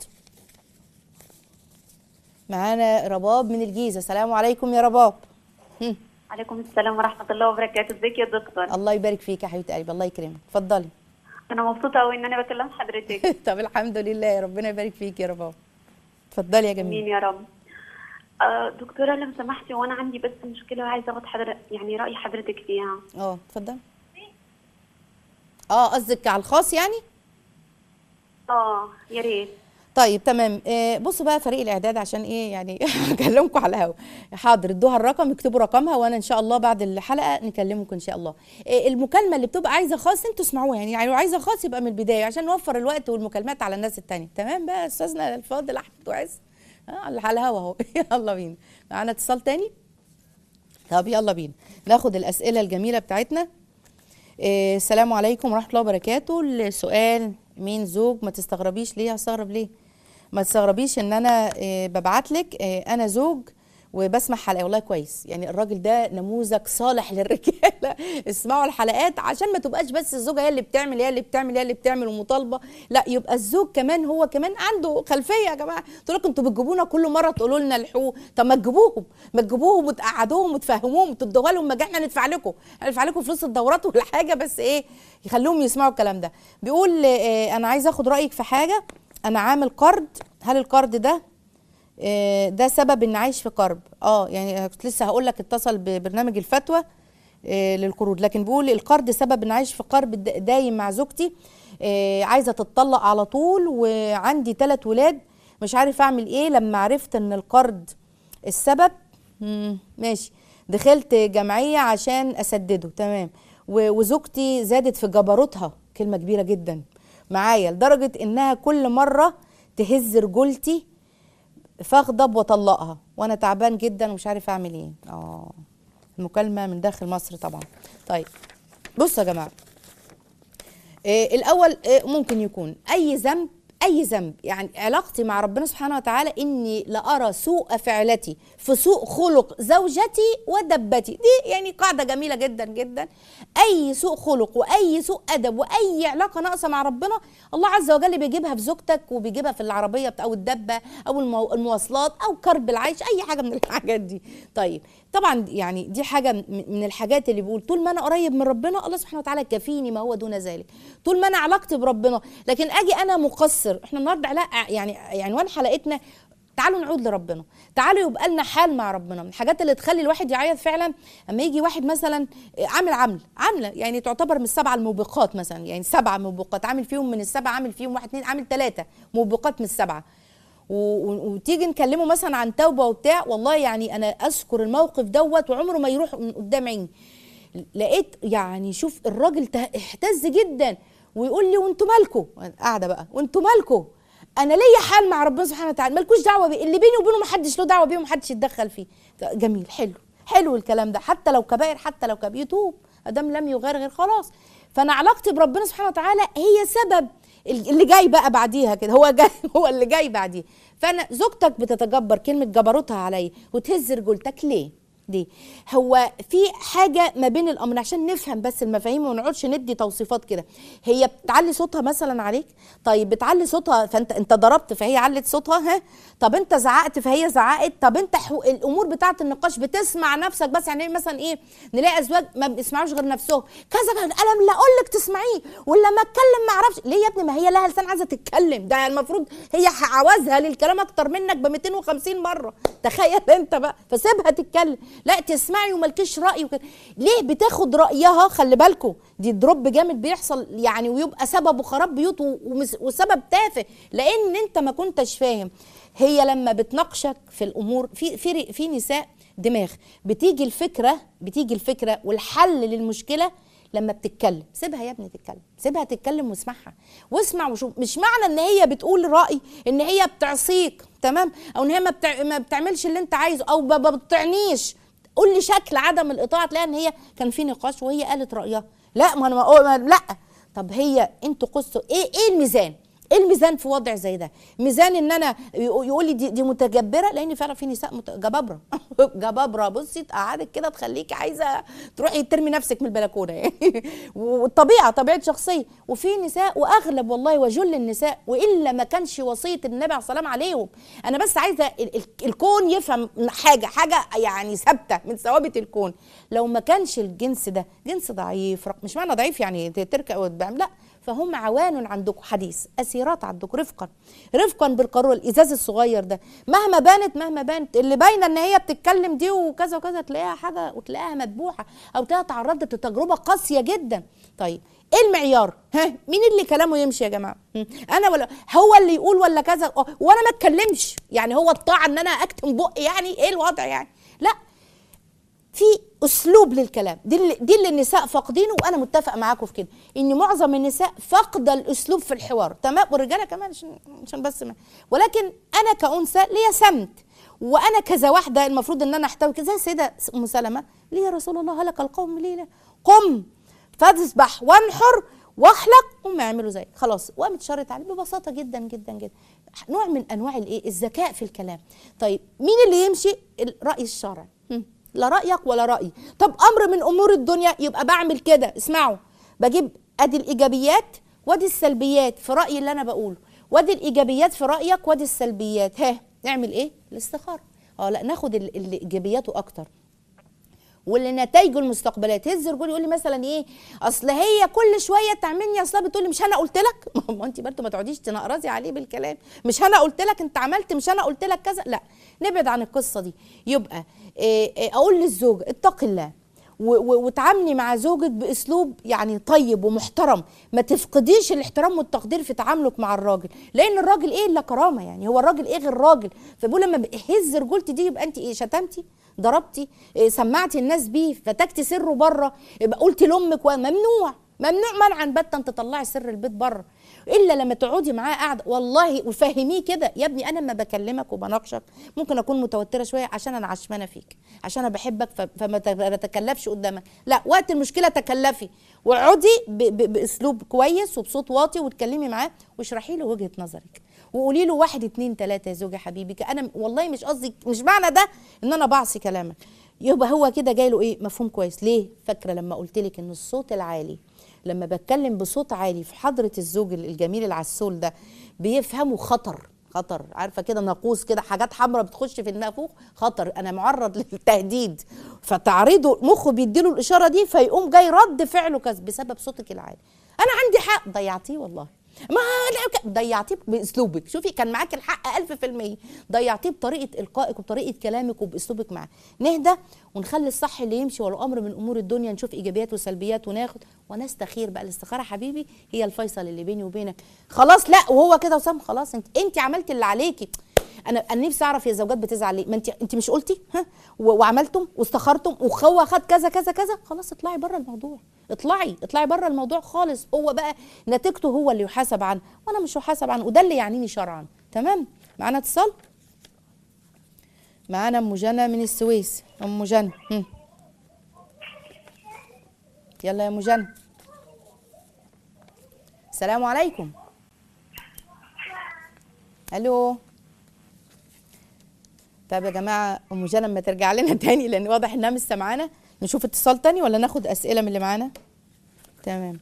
معانا رباب من الجيزه السلام عليكم يا رباب هم. عليكم السلام ورحمة الله وبركاته ازيك يا دكتور الله يبارك فيك يا حبيبه قلبي الله يكرمك اتفضلي أنا مبسوطة أوي إن أنا بكلم حضرتك طب الحمد لله يا ربنا يبارك فيك يا رباب اتفضلي يا مين جميل يا رب آه دكتورة لو سمحتي وأنا عندي بس مشكلة وعايزة أخد حضرتك يعني رأي حضرتك فيها اه اتفضلي اه قصدك على الخاص يعني آه يا ريت طيب تمام آه بصوا بقى فريق الاعداد عشان ايه يعني اكلمكم على الهوا حاضر ادوها الرقم اكتبوا رقمها وانا ان شاء الله بعد الحلقه نكلمكم ان شاء الله آه المكالمه اللي بتبقى عايزه خاص انتوا اسمعوها يعني يعني لو عايزه خاص يبقى من البدايه عشان نوفر الوقت والمكالمات على الناس التانية تمام بقى استاذنا الفاضل احمد وعز آه على الهوا اهو يلا بينا معانا اتصال تاني طب يلا بينا ناخد الاسئله الجميله بتاعتنا آه، السلام عليكم ورحمه الله وبركاته السؤال مين زوج ما تستغربيش ليه هستغرب ليه ما تستغربيش ان انا آه، ببعت لك آه، انا زوج وبسمع حلقه والله كويس يعني الراجل ده نموذج صالح للرجاله اسمعوا الحلقات عشان ما تبقاش بس الزوجه هي اللي بتعمل هي اللي بتعمل هي اللي بتعمل ومطالبه لا يبقى الزوج كمان هو كمان عنده خلفيه يا جماعه تقول لكم انتوا بتجيبونا كل مره تقولوا لنا الحقوق طب ما تجيبوهم ما تجيبوهم وتقعدوهم وتفهموهم وتدوها لهم ما جا احنا ندفع لكم هندفع لكم فلوس الدورات ولا حاجه بس ايه يخلوهم يسمعوا الكلام ده بيقول آه، انا عايزه اخد رايك في حاجه انا عامل قرض هل القرض ده آه، ده سبب ان عايش في كرب اه يعني كنت لسه هقول لك اتصل ببرنامج الفتوى آه، للقروض لكن بيقول القرض سبب ان عايش في قرب دا- دايم مع زوجتي آه، عايزه تتطلق على طول وعندي ثلاث ولاد مش عارف اعمل ايه لما عرفت ان القرض السبب مم، ماشي دخلت جمعيه عشان اسدده تمام و- وزوجتي زادت في جبروتها كلمه كبيره جدا معايا لدرجه انها كل مره تهز رجولتي فاغضب واطلقها وانا تعبان جدا ومش عارف اعمل ايه اه المكالمه من داخل مصر طبعا طيب بصوا يا جماعه إيه الاول إيه ممكن يكون اي ذنب اي ذنب يعني علاقتي مع ربنا سبحانه وتعالى اني لارى سوء فعلتي في سوء خلق زوجتي ودبتي دي يعني قاعده جميله جدا جدا اي سوء خلق واي سوء ادب واي علاقه ناقصه مع ربنا الله عز وجل بيجيبها في زوجتك وبيجيبها في العربيه بتا- او الدبه او المو- المواصلات او كرب العيش اي حاجه من الحاجات دي طيب طبعا يعني دي حاجه م- من الحاجات اللي بيقول طول ما انا قريب من ربنا الله سبحانه وتعالى كفيني ما هو دون ذلك طول ما انا علاقتي بربنا لكن اجي انا مقصر احنا النهارده علاقة يعني عنوان حلقتنا تعالوا نعود لربنا تعالوا يبقى لنا حال مع ربنا من الحاجات اللي تخلي الواحد يعيط فعلا اما يجي واحد مثلا عامل عمل عامله يعني تعتبر من السبعه الموبقات مثلا يعني سبعه موبقات عامل فيهم من السبعه عامل فيهم واحد اتنين عامل ثلاثه موبقات من السبعه و- و- وتيجي نكلمه مثلا عن توبه وبتاع والله يعني انا اذكر الموقف دوت وعمره ما يروح من قدام عيني لقيت يعني شوف الراجل ته- اهتز جدا ويقول لي وانتوا مالكوا قاعده بقى وانتوا مالكوا انا ليا حال مع ربنا سبحانه وتعالى مالكوش دعوه بيه اللي بيني وبينه محدش له دعوه بيه ومحدش يتدخل فيه جميل حلو حلو الكلام ده حتى لو كبائر حتى لو كبير يتوب ادام لم يغرغر خلاص فانا علاقتي بربنا سبحانه وتعالى هي سبب اللي جاي بقى بعديها كده هو جاي هو اللي جاي بعديه فانا زوجتك بتتجبر كلمه جبروتها عليا وتهز رجولتك ليه دي هو في حاجه ما بين الامرين عشان نفهم بس المفاهيم وما نقعدش ندي توصيفات كده هي بتعلي صوتها مثلا عليك طيب بتعلي صوتها فانت انت ضربت فهي علت صوتها ها طب انت زعقت فهي زعقت طب انت حو... الامور بتاعه النقاش بتسمع نفسك بس يعني مثلا ايه نلاقي ازواج ما بيسمعوش غير نفسهم كذا كذا انا لا اقول لك تسمعيه ولا ما اتكلم ما اعرفش ليه يا ابني ما هي لها لسان عايزه تتكلم ده المفروض هي عاوزها للكلام اكتر منك ب 250 مره تخيل انت بقى فسيبها تتكلم لا تسمعي وملكيش راي وكده ليه بتاخد رايها خلي بالكم دي دروب جامد بيحصل يعني ويبقى سببه خراب بيوت و- ومس- وسبب تافه لان انت ما كنتش فاهم هي لما بتناقشك في الامور في في في نساء دماغ بتيجي الفكره بتيجي الفكره والحل للمشكله لما بتتكلم سيبها يا ابني تتكلم سيبها تتكلم واسمعها واسمع وشوف مش معنى ان هي بتقول راي ان هي بتعصيك تمام او ان هي ما, بتع... ما بتعملش اللي انت عايزه او ما بتطعنيش قول لي شكل عدم الاطاعه تلاقي ان هي كان في نقاش وهي قالت رايها لا ما انا ما أقول- ما لا طب هي انتوا قصوا ايه ايه الميزان ايه الميزان في وضع زي ده ميزان ان انا يقول لي دي, دي متجبره لان فعلا في نساء مت- جبابره جبابره بصي تقعدك كده تخليكي عايزه تروحي ترمي نفسك من البلكونه يعني والطبيعه طبيعه شخصيه وفي نساء واغلب والله وجل النساء والا ما كانش وصيه النبي عليه الصلاه والسلام عليهم انا بس عايزه ال- ال- الكون يفهم حاجه حاجه يعني ثابته من ثوابت الكون لو ما كانش الجنس ده جنس ضعيف رق- مش معنى ضعيف يعني تركب وتبعم لا فهم عوان عندكم حديث اسيرات عندكم رفقا رفقا بالقارورة الازاز الصغير ده مهما بانت مهما بانت اللي باينه ان هي بتتكلم دي وكذا وكذا تلاقيها حاجه وتلاقيها مذبوحه او تلاقيها تعرضت لتجربه قاسيه جدا طيب ايه المعيار ها مين اللي كلامه يمشي يا جماعه هم؟ انا ولا هو اللي يقول ولا كذا آه، وانا ما اتكلمش يعني هو الطاعه ان انا اكتم بقي يعني ايه الوضع يعني لا في اسلوب للكلام دي اللي دي اللي النساء فاقدينه وانا متفق معاكم في كده ان معظم النساء فاقده الاسلوب في الحوار تمام والرجاله كمان عشان عشان بس ما ولكن انا كانثى ليا سمت وانا كذا واحده المفروض ان انا احتوي كده زي السيده ام سلمه ليه يا رسول الله هلك القوم ليه قم فاذبح وانحر واخلق هم يعملوا زيك خلاص وقامت شرط عليه ببساطه جدا جدا جدا نوع من انواع الايه الذكاء في الكلام طيب مين اللي يمشي الراي الشرعي هم. لا رايك ولا رايي طب امر من امور الدنيا يبقى بعمل كده اسمعوا بجيب ادي الايجابيات وادي السلبيات في رايي اللي انا بقوله وادي الايجابيات في رايك وادي السلبيات ها نعمل ايه الاستخاره اه لا ناخد ال- اللي ايجابياته اكتر واللي نتائجه المستقبلات هز رجولي يقول لي مثلا ايه اصل هي كل شويه تعملني اصلا بتقول لي مش انا قلت لك ما انت برضه ما تقعديش تنقرزي عليه بالكلام مش انا قلت لك انت عملت مش انا قلت لك كذا لا نبعد عن القصه دي يبقى إيه إيه اقول للزوج اتق الله و- و- وتعاملي مع زوجك باسلوب يعني طيب ومحترم ما تفقديش الاحترام والتقدير في تعاملك مع الراجل لان الراجل ايه الا كرامه يعني هو الراجل ايه غير راجل فبقول لما بهز رجولتي دي يبقى انت ايه شتمتي ضربتي إيه، سمعتي الناس بيه فتكتي سره بره يبقى قلتي لامك و- ممنوع ممنوع منعا باتا تطلعي سر البيت بره الا لما تقعدي معاه قاعده والله وفهميه كده يا ابني انا لما بكلمك وبناقشك ممكن اكون متوتره شويه عشان انا عشمانه فيك عشان انا بحبك ف- فما ت- ما بتكلفش قدامك لا وقت المشكله تكلفي واقعدي ب- ب- باسلوب كويس وبصوت واطي وتكلمي معاه واشرحي له وجهه نظرك وقولي له واحد اتنين تلاته يا زوجي حبيبي انا والله مش قصدي مش معنى ده ان انا بعصي كلامك يبقى هو كده جاي له ايه مفهوم كويس ليه فاكره لما قلت لك ان الصوت العالي لما بتكلم بصوت عالي في حضره الزوج الجميل العسول ده بيفهموا خطر خطر عارفه كده ناقوس كده حاجات حمراء بتخش في النافوخ خطر انا معرض للتهديد فتعريضه مخه بيديله الاشاره دي فيقوم جاي رد فعله كذا بسبب صوتك العالي انا عندي حق ضيعتيه والله ما لا ك- ضيعتيه باسلوبك شوفي كان معاك الحق ألف في المية ضيعتيه بطريقه القائك وبطريقه كلامك وباسلوبك معاه نهدى ونخلي الصح اللي يمشي ولو امر من امور الدنيا نشوف ايجابيات وسلبيات وناخد ونستخير بقى الاستخاره حبيبي هي الفيصل اللي بيني وبينك خلاص لا وهو كده وسام خلاص انت انت عملتي اللي عليكي انا انا نفسي اعرف يا زوجات بتزعل ليه ما انت انت مش قلتي ها و- وعملتم واستخرتم وهو خد كذا كذا كذا خلاص اطلعي بره الموضوع اطلعي اطلعي بره الموضوع خالص هو بقى نتيجته هو اللي يحاسب عنه وانا مش هحاسب عنه وده اللي يعنيني شرعا تمام معانا اتصال معانا ام جنى من السويس ام جنى هم. يلا يا ام جنى السلام عليكم الو طب يا جماعه ام جنى لما ترجع لنا تاني لان واضح انها مش سامعانا نشوف اتصال تاني ولا ناخد اسئله من اللي معانا تمام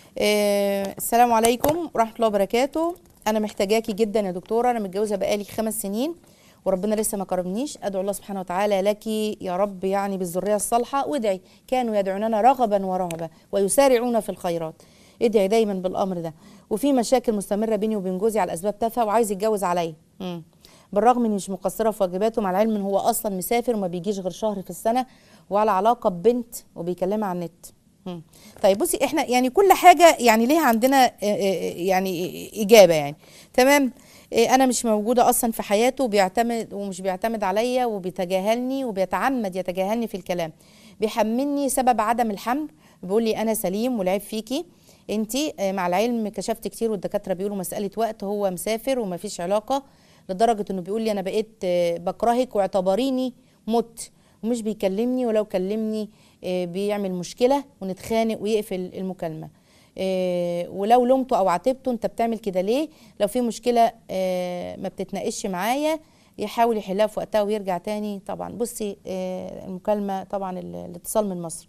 آه السلام عليكم ورحمه الله وبركاته انا محتاجاكي جدا يا دكتوره انا متجوزه بقالي خمس سنين وربنا لسه ما كرمنيش ادعو الله سبحانه وتعالى لك يا رب يعني بالذريه الصالحه وادعي كانوا يدعوننا رغبا ورهبا ويسارعون في الخيرات ادعي دايما بالامر ده وفي مشاكل مستمره بيني وبين جوزي على اسباب تافهه وعايز يتجوز عليا مم. بالرغم اني مش مقصره في واجباته مع العلم ان هو اصلا مسافر وما بيجيش غير شهر في السنه وعلى علاقه ببنت وبيكلمها على النت مم. طيب بصي احنا يعني كل حاجه يعني ليها عندنا آه، آه، يعني اجابه يعني تمام آه، انا مش موجوده اصلا في حياته وبيعتمد ومش بيعتمد عليا وبيتجاهلني وبيتعمد يتجاهلني في الكلام بيحملني سبب عدم الحمل بيقول لي انا سليم والعيب فيكي انت مع العلم كشفت كتير والدكاتره بيقولوا مساله وقت هو مسافر ومفيش علاقه لدرجه انه بيقول لي انا بقيت آه، بكرهك واعتبريني مت ومش بيكلمني ولو كلمني آه، بيعمل مشكله ونتخانق ويقفل المكالمه آه، ولو لومته او عاتبته انت بتعمل كده ليه لو في مشكله آه، ما بتتناقش معايا يحاول يحلها في وقتها ويرجع تاني طبعا بصي آه، المكالمه طبعا ال- الاتصال من مصر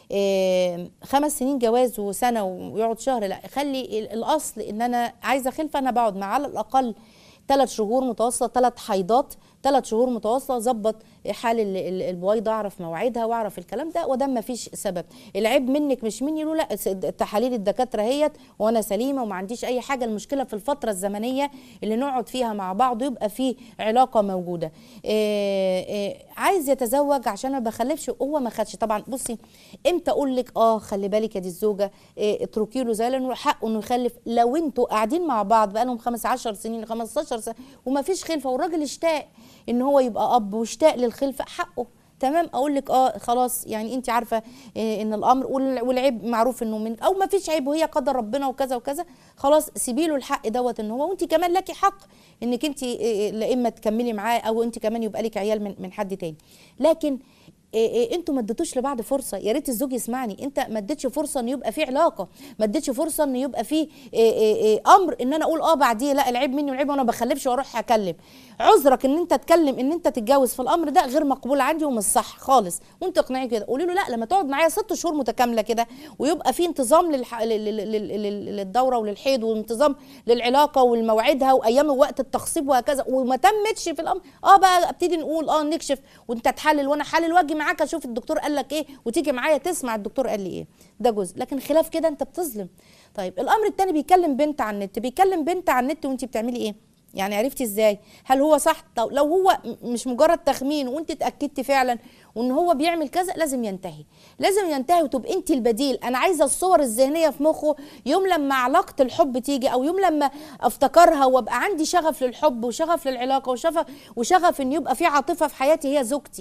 آه، خمس سنين جواز وسنه ويقعد شهر لا خلي ال- الاصل ان انا عايزه خلفه انا بقعد معاه على الاقل ثلاث شهور متواصله ثلاث حيضات ثلاث شهور متواصله ظبط حال ال- ال- البويضه اعرف مواعيدها واعرف الكلام ده وده ما فيش سبب العيب منك مش مني له لا س- تحاليل الدكاتره هيت وانا سليمه وما عنديش اي حاجه المشكله في الفتره الزمنيه اللي نقعد فيها مع بعض ويبقى في علاقه موجوده إيه إيه عايز يتزوج عشان ما بخلفش هو ما خدش طبعا بصي امتى اقول لك اه خلي بالك يا دي الزوجه إيه اتركي له زي لانه حقه انه يخلف لو انتوا قاعدين مع بعض بقالهم 15 سنين 15 سنه وما فيش خلفه والراجل اشتاق ان هو يبقى اب واشتاق للخلفه حقه تمام اقول لك اه خلاص يعني انت عارفه إيه ان الامر وال- والعيب معروف انه منك او ما فيش عيب وهي قدر ربنا وكذا وكذا خلاص سيبي له الحق دوت ان هو وانت كمان لك حق انك انت إيه، لا اما تكملي معاه او انت كمان يبقى لك عيال من من حد تاني لكن إيه إيه انتوا ما اديتوش لبعض فرصه يا ريت الزوج يسمعني انت ما اديتش فرصه ان يبقى في علاقه ما اديتش فرصه ان يبقى في إيه إيه إيه امر ان انا اقول اه بعديه لا العيب مني والعيب وانا بخلفش واروح اكلم عذرك ان انت تتكلم ان انت تتجوز في الامر ده غير مقبول عندي ومش صح خالص وانت اقنعي كده قولي له لا لما تقعد معايا ست شهور متكامله كده ويبقى في انتظام للح... لل- لل- لل- لل- للدوره وللحيض وانتظام للعلاقه والمواعيدها وايام وقت التخصيب وهكذا وما تمتش في الامر اه بقى ابتدي نقول اه نكشف وانت تحلل وانا احلل واجي معاك اشوف الدكتور قال لك ايه وتيجي معايا تسمع الدكتور قال لي ايه ده جزء لكن خلاف كده انت بتظلم طيب الامر الثاني بيكلم بنت على النت بيكلم بنت على النت وانت بتعملي ايه يعني عرفتي ازاي هل هو صح طب لو هو م- مش مجرد تخمين وانت اتاكدتي فعلا وان هو بيعمل كذا لازم ينتهي لازم ينتهي وتبقى انت البديل انا عايزه الصور الذهنيه في مخه يوم لما علاقه الحب تيجي او يوم لما افتكرها وابقى عندي شغف للحب وشغف للعلاقه وشغف وشغف ان يبقى في عاطفه في حياتي هي زوجتي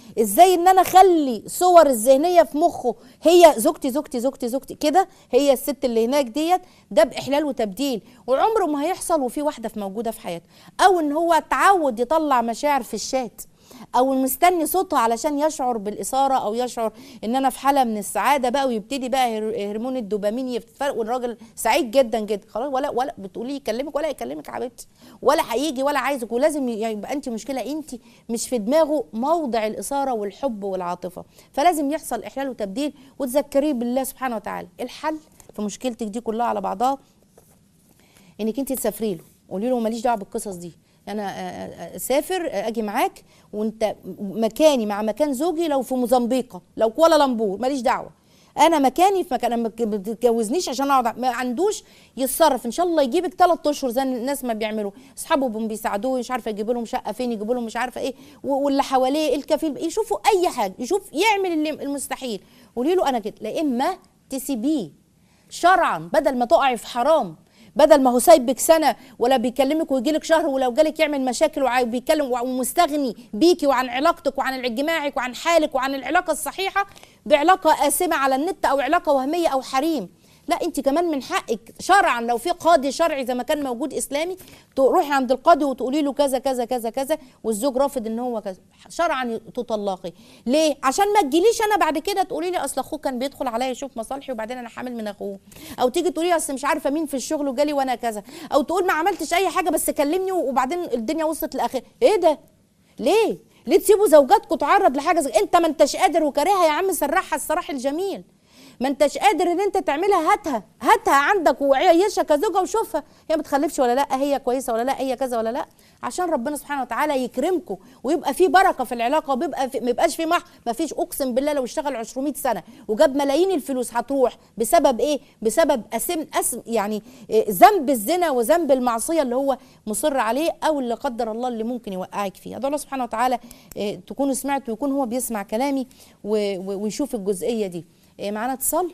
ازاي ان انا اخلي صور الذهنيه في مخه هي زوجتي زوجتي زوجتي زوجتي كده هي الست اللي هناك ديت ده باحلال وتبديل وعمره ما هيحصل وفي واحده في موجوده في حياته او ان هو اتعود يطلع مشاعر في الشات او مستني صوتها علشان يشعر بالاثاره او يشعر ان انا في حاله من السعاده بقى ويبتدي بقى هر- هرمون الدوبامين يتفرق والراجل سعيد جدا جدا خلاص ولا ولا بتقولي يكلمك ولا يكلمك يا حبيبتي ولا هيجي ولا عايزك ولازم ي- يبقى انت مشكله انت مش في دماغه موضع الاثاره والحب والعاطفه فلازم يحصل احلال وتبديل وتذكريه بالله سبحانه وتعالى الحل في مشكلتك دي كلها على بعضها انك انت تسافري له قولي له ماليش دعوه بالقصص دي انا آه، آه، اسافر آه، اجي معاك وانت مكاني مع مكان زوجي لو في موزمبيق لو كوالالمبور ماليش دعوه انا مكاني في مكان ما تتجوزنيش عشان اقعد ما عندوش يتصرف ان شاء الله يجيبك ثلاث اشهر زي الناس ما بيعملوا اصحابه بهم بيساعدوه مش عارفه يجيبوا لهم شقه فين يجيبوا لهم مش عارفه ايه و- واللي حواليه الكفيل يشوفوا اي حاجه يشوف يعمل اللي المستحيل قولي له انا كده لا اما تسيبيه شرعا بدل ما تقعي في حرام بدل ما هو سايبك سنه ولا بيكلمك ويجي لك شهر ولو جالك يعمل مشاكل وبيتكلم ومستغني بيكي وعن علاقتك وعن اجتماعك وعن حالك وعن العلاقه الصحيحه بعلاقه آثمه على النت او علاقه وهميه او حريم لا انت كمان من حقك شرعا لو في قاضي شرعي زي ما كان موجود اسلامي تروحي عند القاضي وتقولي له كذا كذا كذا كذا والزوج رافض ان هو كذا شرعا تطلقي ليه عشان ما تجيليش انا بعد كده تقولي لي اصل اخوه كان بيدخل عليا يشوف مصالحي وبعدين انا حامل من اخوه او تيجي تقولي لي اصل مش عارفه مين في الشغل وجالي وانا كذا او تقول ما عملتش اي حاجه بس كلمني وبعدين الدنيا وصلت لاخر ايه ده ليه ليه تسيبوا زوجاتكم تعرض لحاجه زي انت ما انتش قادر وكارهها يا عم سرحها السراح الجميل ما انتش قادر ان انت تعملها هاتها هاتها عندك وعيشها كزوجه وشوفها هي ما بتخلفش ولا لا هي كويسه ولا لا هي كذا ولا لا عشان ربنا سبحانه وتعالى يكرمكم ويبقى في بركه في العلاقه وبيبقى في ما يبقاش في مح ما فيش اقسم بالله لو اشتغل 200 سنه وجاب ملايين الفلوس هتروح بسبب ايه بسبب اسم اسم يعني إيه، ذنب الزنا وذنب المعصيه اللي هو مصر عليه او اللي قدر الله اللي ممكن يوقعك فيه ادعو الله سبحانه وتعالى إيه، تكونوا سمعتوا ويكون هو بيسمع كلامي و- و- ويشوف الجزئيه دي إيه، معانا اتصال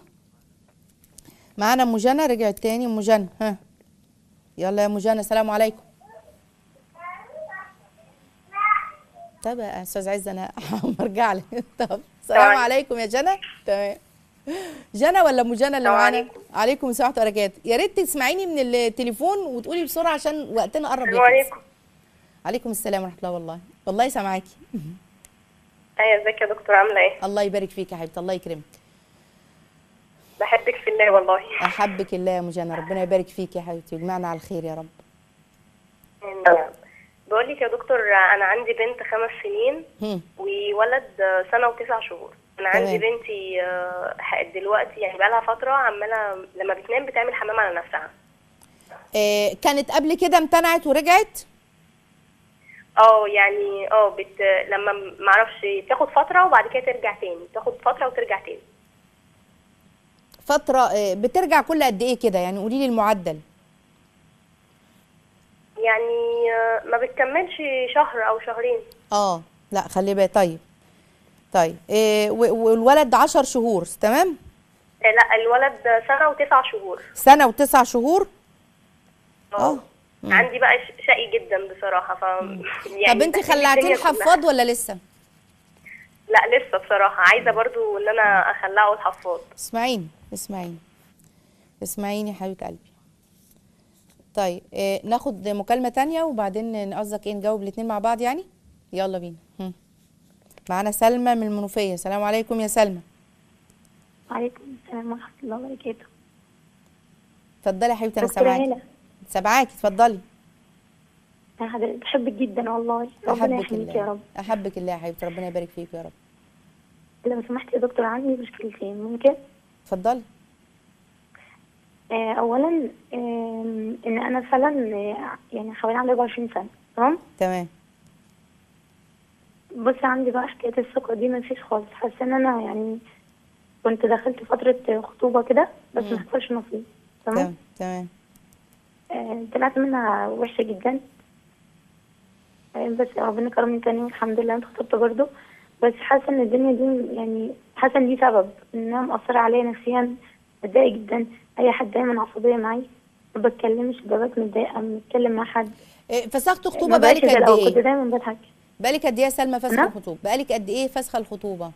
معانا ام جنى رجعت تاني ام جنى ها يلا يا ام جنى السلام عليكم طب يا استاذ عز انا هرجع لك طب السلام عليكم. عليكم يا جنى تمام جنى ولا ام جنى اللي السلام معانا عليكم. عليكم السلام ورحمه الله وبركاته يا ريت تسمعيني من التليفون وتقولي بسرعه عشان وقتنا قرب السلام يخلص. عليكم عليكم السلام ورحمه الله والله والله سامعاكي ايوه ازيك يا دكتور عامله ايه الله يبارك فيك يا حبيبتي الله يكرمك بحبك في الله والله احبك الله يا ام جنى ربنا يبارك فيك يا حبيبتي ويجمعنا على الخير يا رب بقول لك يا دكتور انا عندي بنت خمس سنين هم. وولد سنه وتسع شهور انا تمام. عندي بنتي آه، ح- دلوقتي يعني بقالها فتره عماله لما بتنام بتعمل حمام على نفسها آه كانت قبل كده امتنعت ورجعت اه يعني اه بت لما م- معرفش تاخد فتره وبعد كده ترجع تاني تاخد فتره وترجع تاني فتره آه بترجع كل قد ايه كده يعني قولي لي المعدل يعني آه، ما بتكملش شهر او شهرين اه لا خلي بالك طيب طيب إيه و- والولد 10 شهور تمام آه، لا الولد سنه وتسع شهور سنه وتسع شهور اه مم. عندي بقى ش- شقي جدا بصراحه ف يعني طب انت بهدل خلعتيه الدنيا كلها. الحفاض ولا لسه لا لسه بصراحه عايزه برضو ان انا اخلعه الحفاض اسمعيني اسمعيني اسمعيني يا حبيبه قلبي طيب إيه ناخد مكالمه تانية وبعدين قصدك ايه نجاوب الاثنين مع بعض يعني يلا بينا هم. معانا سلمى من المنوفيه السلام عليكم يا سلمى وعليكم السلام ورحمة الله وبركاته اتفضلي يا حبيبتي انا دكتورة سامعاكي هلا سامعاكي اتفضلي أنا حضرتك بحبك جدا والله ربنا احبك يحميك الله يا رب احبك الله يا حبيبتي ربنا يبارك فيك يا رب لو سمحت يا دكتور عندي مشكلتين ممكن اتفضلي آه أولا آم، إن أنا فعلا آه، يعني حوالي عندي 24 سنة تمام تمام بص عندي بقى حكاية الثقة دي مفيش خالص حاسة إن أنا يعني كنت دخلت فترة خطوبة كده بس مم. محصلش نصيب تمام تمام تمام آه، طلعت منها وحشة جدا آه، بس ربنا كرمني تاني والحمد لله انت خطبت برضه بس حاسة ان الدنيا دي يعني حاسة ان دي سبب انها مأثرة عليا نفسيا متضايقة جدا اي حد دايما عصبية معي ما بتكلمش ببقى متضايقة بتكلم مع حد إيه فسخت خطوبه ما بقاش بقالك زي قد الأول، كنت ايه دايما بضحك بقالك قد ايه يا سلمى فسخ نعم. الخطوبه بقالك قد ايه فسخ الخطوبه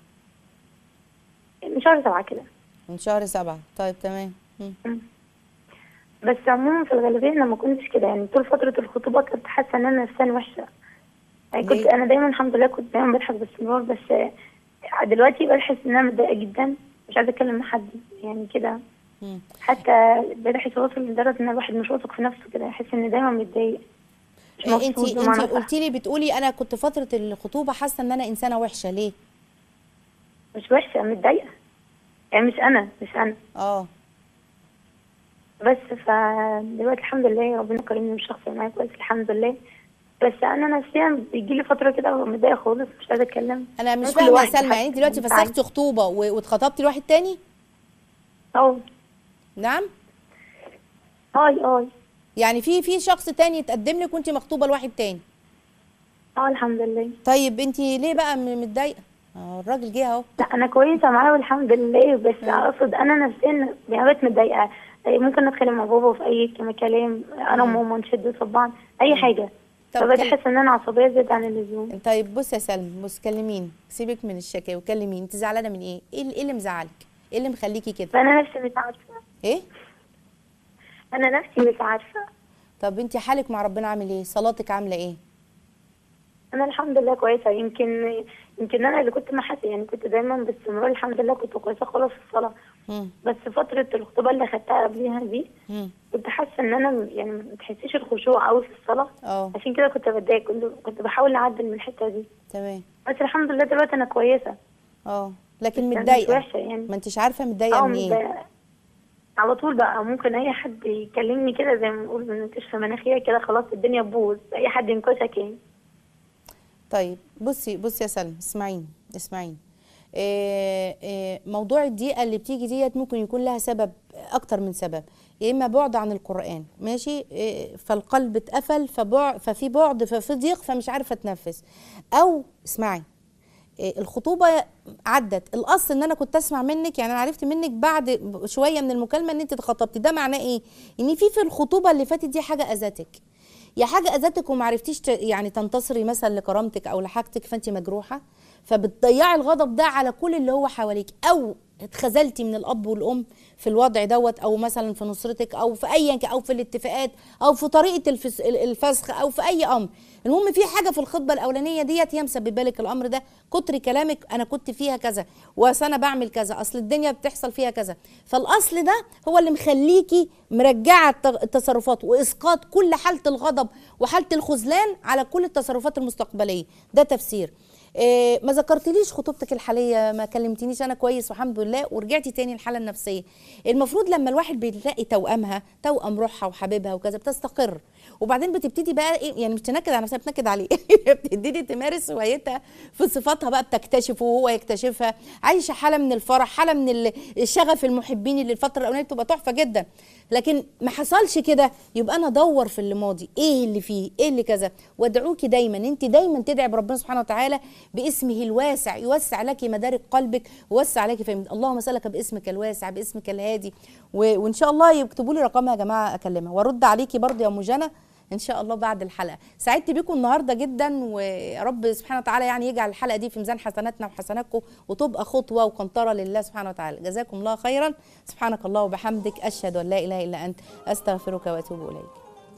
من شهر سبعة كده من شهر سبعة طيب تمام مم. بس عموما في الغالبية أنا ما كنتش كده يعني طول فترة الخطوبة كنت حاسة إن أنا نفسيا وحشة يعني كنت ليه؟ أنا دايما الحمد لله كنت دايما بضحك باستمرار بس آه، دلوقتي بحس إن أنا متضايقة جدا مش عايزة أتكلم مع حد يعني كده مم. حتى بحس واصل لدرجة إن الواحد مش واثق في نفسه كده يحس إن دايما متضايق مش انت مبسوط انت بمعنى صح. قلتي لي بتقولي انا كنت فتره الخطوبه حاسه ان انا انسانه وحشه ليه مش وحشة متضايقة يعني مش أنا مش أنا اه بس فدلوقتي الحمد لله ربنا كرمني بالشخص اللي معايا كويس الحمد لله بس انا نفسيا بيجي لي فتره كده ببقى متضايقه خالص مش عايزه اتكلم انا مش كل فاهمه يا واحد سلمى يعني حاسس انت دلوقتي بالتعب. فسختي خطوبه و- واتخطبتي لواحد تاني اه نعم هاي هاي يعني في في شخص تاني اتقدم لك وانت مخطوبه لواحد تاني اه الحمد لله طيب انت ليه بقى م- متضايقه اه الراجل جه اهو لا انا كويسه معاه والحمد لله بس اقصد انا نفسيا يعني بقيت متضايقه ممكن اتكلم مع بابا في اي كلمة- كلام انا وماما نشد في بعض اي حاجه طب فبقيت كل- احس ان انا عصبيه زياده عن اللزوم طيب بص يا سلمى بص كلميني سيبك من الشكاوي كلميني انت زعلانه من ايه ايه اللي- إيه اللي مزعلك ايه اللي مخليكي كده فانا نفسي مش عارفه ايه انا نفسي مش عارفه طب انت حالك مع ربنا عامل ايه صلاتك عامله ايه انا الحمد لله كويسه يمكن يمكن انا اللي كنت محاسه يعني كنت دايما باستمرار الحمد لله كنت كويسه خالص في الصلاه مم. بس فتره الخطوبه اللي خدتها قبليها دي مم. كنت حاسه ان انا يعني ما تحسيش الخشوع قوي في الصلاه اه عشان كده كنت بتضايق كنت كنت بحاول اعدل من الحته دي تمام بس الحمد لله دلوقتي انا كويسه اه لكن يعني مش متضايقه وحشة يعني. ما انتش عارفه متضايقه اه من ايه متضايقة. على طول بقى ممكن اي حد يكلمني كده زي ما بنقول من كشف مناخير كده خلاص الدنيا تبوظ اي حد ينكشك يعني طيب بصي بصي يا سلمى اسمعيني اسمعيني إيه إيه موضوع الضيقه اللي بتيجي ديت ممكن يكون لها سبب اكتر من سبب يا اما بعد عن القران ماشي إيه فالقلب اتقفل فبعد ففي بعد ففي ضيق فمش عارفه اتنفس او اسمعي إيه، الخطوبه عدت الاصل ان انا كنت اسمع منك يعني انا عرفت منك بعد شويه من المكالمه ان انت اتخطبتي ده معناه ايه ان في في الخطوبه اللي فاتت دي حاجه اذتك يا حاجه اذتك وما عرفتيش ت- يعني تنتصري مثلا لكرامتك او لحاجتك فانت مجروحه فبتضيعي الغضب ده على كل اللي هو حواليك او اتخذلتي من الاب والام في الوضع دوت او مثلا في نصرتك او في ايا كان او في الاتفاقات او في طريقه الفس- الفسخ او في اي امر المهم في حاجه في الخطبه الاولانيه ديت هي مسببه لك الامر ده كتر كلامك انا كنت فيها كذا واصل انا بعمل كذا اصل الدنيا بتحصل فيها كذا فالاصل ده هو اللي مخليكي مرجعه الت- التصرفات واسقاط كل حاله الغضب وحاله الخذلان على كل التصرفات المستقبليه ده تفسير إيه ما ذكرتليش خطوبتك الحاليه ما كلمتنيش انا كويس والحمد لله ورجعتي تاني الحاله النفسيه المفروض لما الواحد بيلاقي توامها توام روحها وحبيبها وكذا بتستقر وبعدين بتبتدي بقى ايه يعني مش تنكد على نفسها بتنكد عليه بتبتدي تمارس هوايتها في صفاتها بقى بتكتشفه وهو يكتشفها عايشه حاله من الفرح حاله من ال- الشغف المحبين اللي الفتره الاولانيه بتبقى تحفه جدا لكن ما حصلش كده يبقى انا ادور في اللي ماضي ايه اللي فيه ايه اللي كذا وادعوكي دايما انت دايما تدعي بربنا سبحانه وتعالى باسمه الواسع يوسع لك مدارك قلبك ويوسع لك فهم اللهم اسالك باسمك الواسع باسمك الهادي و... وان شاء الله يكتبوا لي رقمها يا جماعه اكلمها وارد عليكي برضه يا ام جنى ان شاء الله بعد الحلقه سعدت بيكم النهارده جدا ويا رب سبحانه وتعالى يعني يجعل الحلقه دي في ميزان حسناتنا وحسناتكم وتبقى خطوه وقنطره لله سبحانه وتعالى جزاكم الله خيرا سبحانك الله وبحمدك اشهد ان لا اله الا انت استغفرك واتوب اليك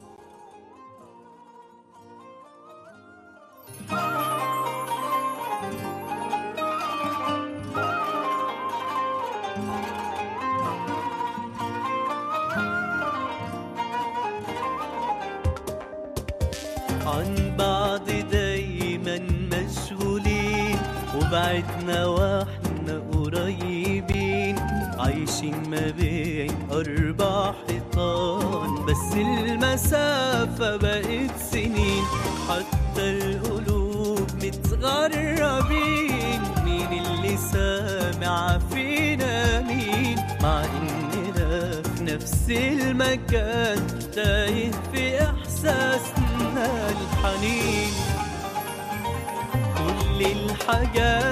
عن بعض دايما مشغولين وبعدنا واحنا قريبين عايشين ما بين أربع حيطان بس المسافة بقت سنين حتى القلوب متغربين مين اللي سامع فينا مين مع إننا في نفس المكان تايه في إحساسنا الحنين كل الحاجات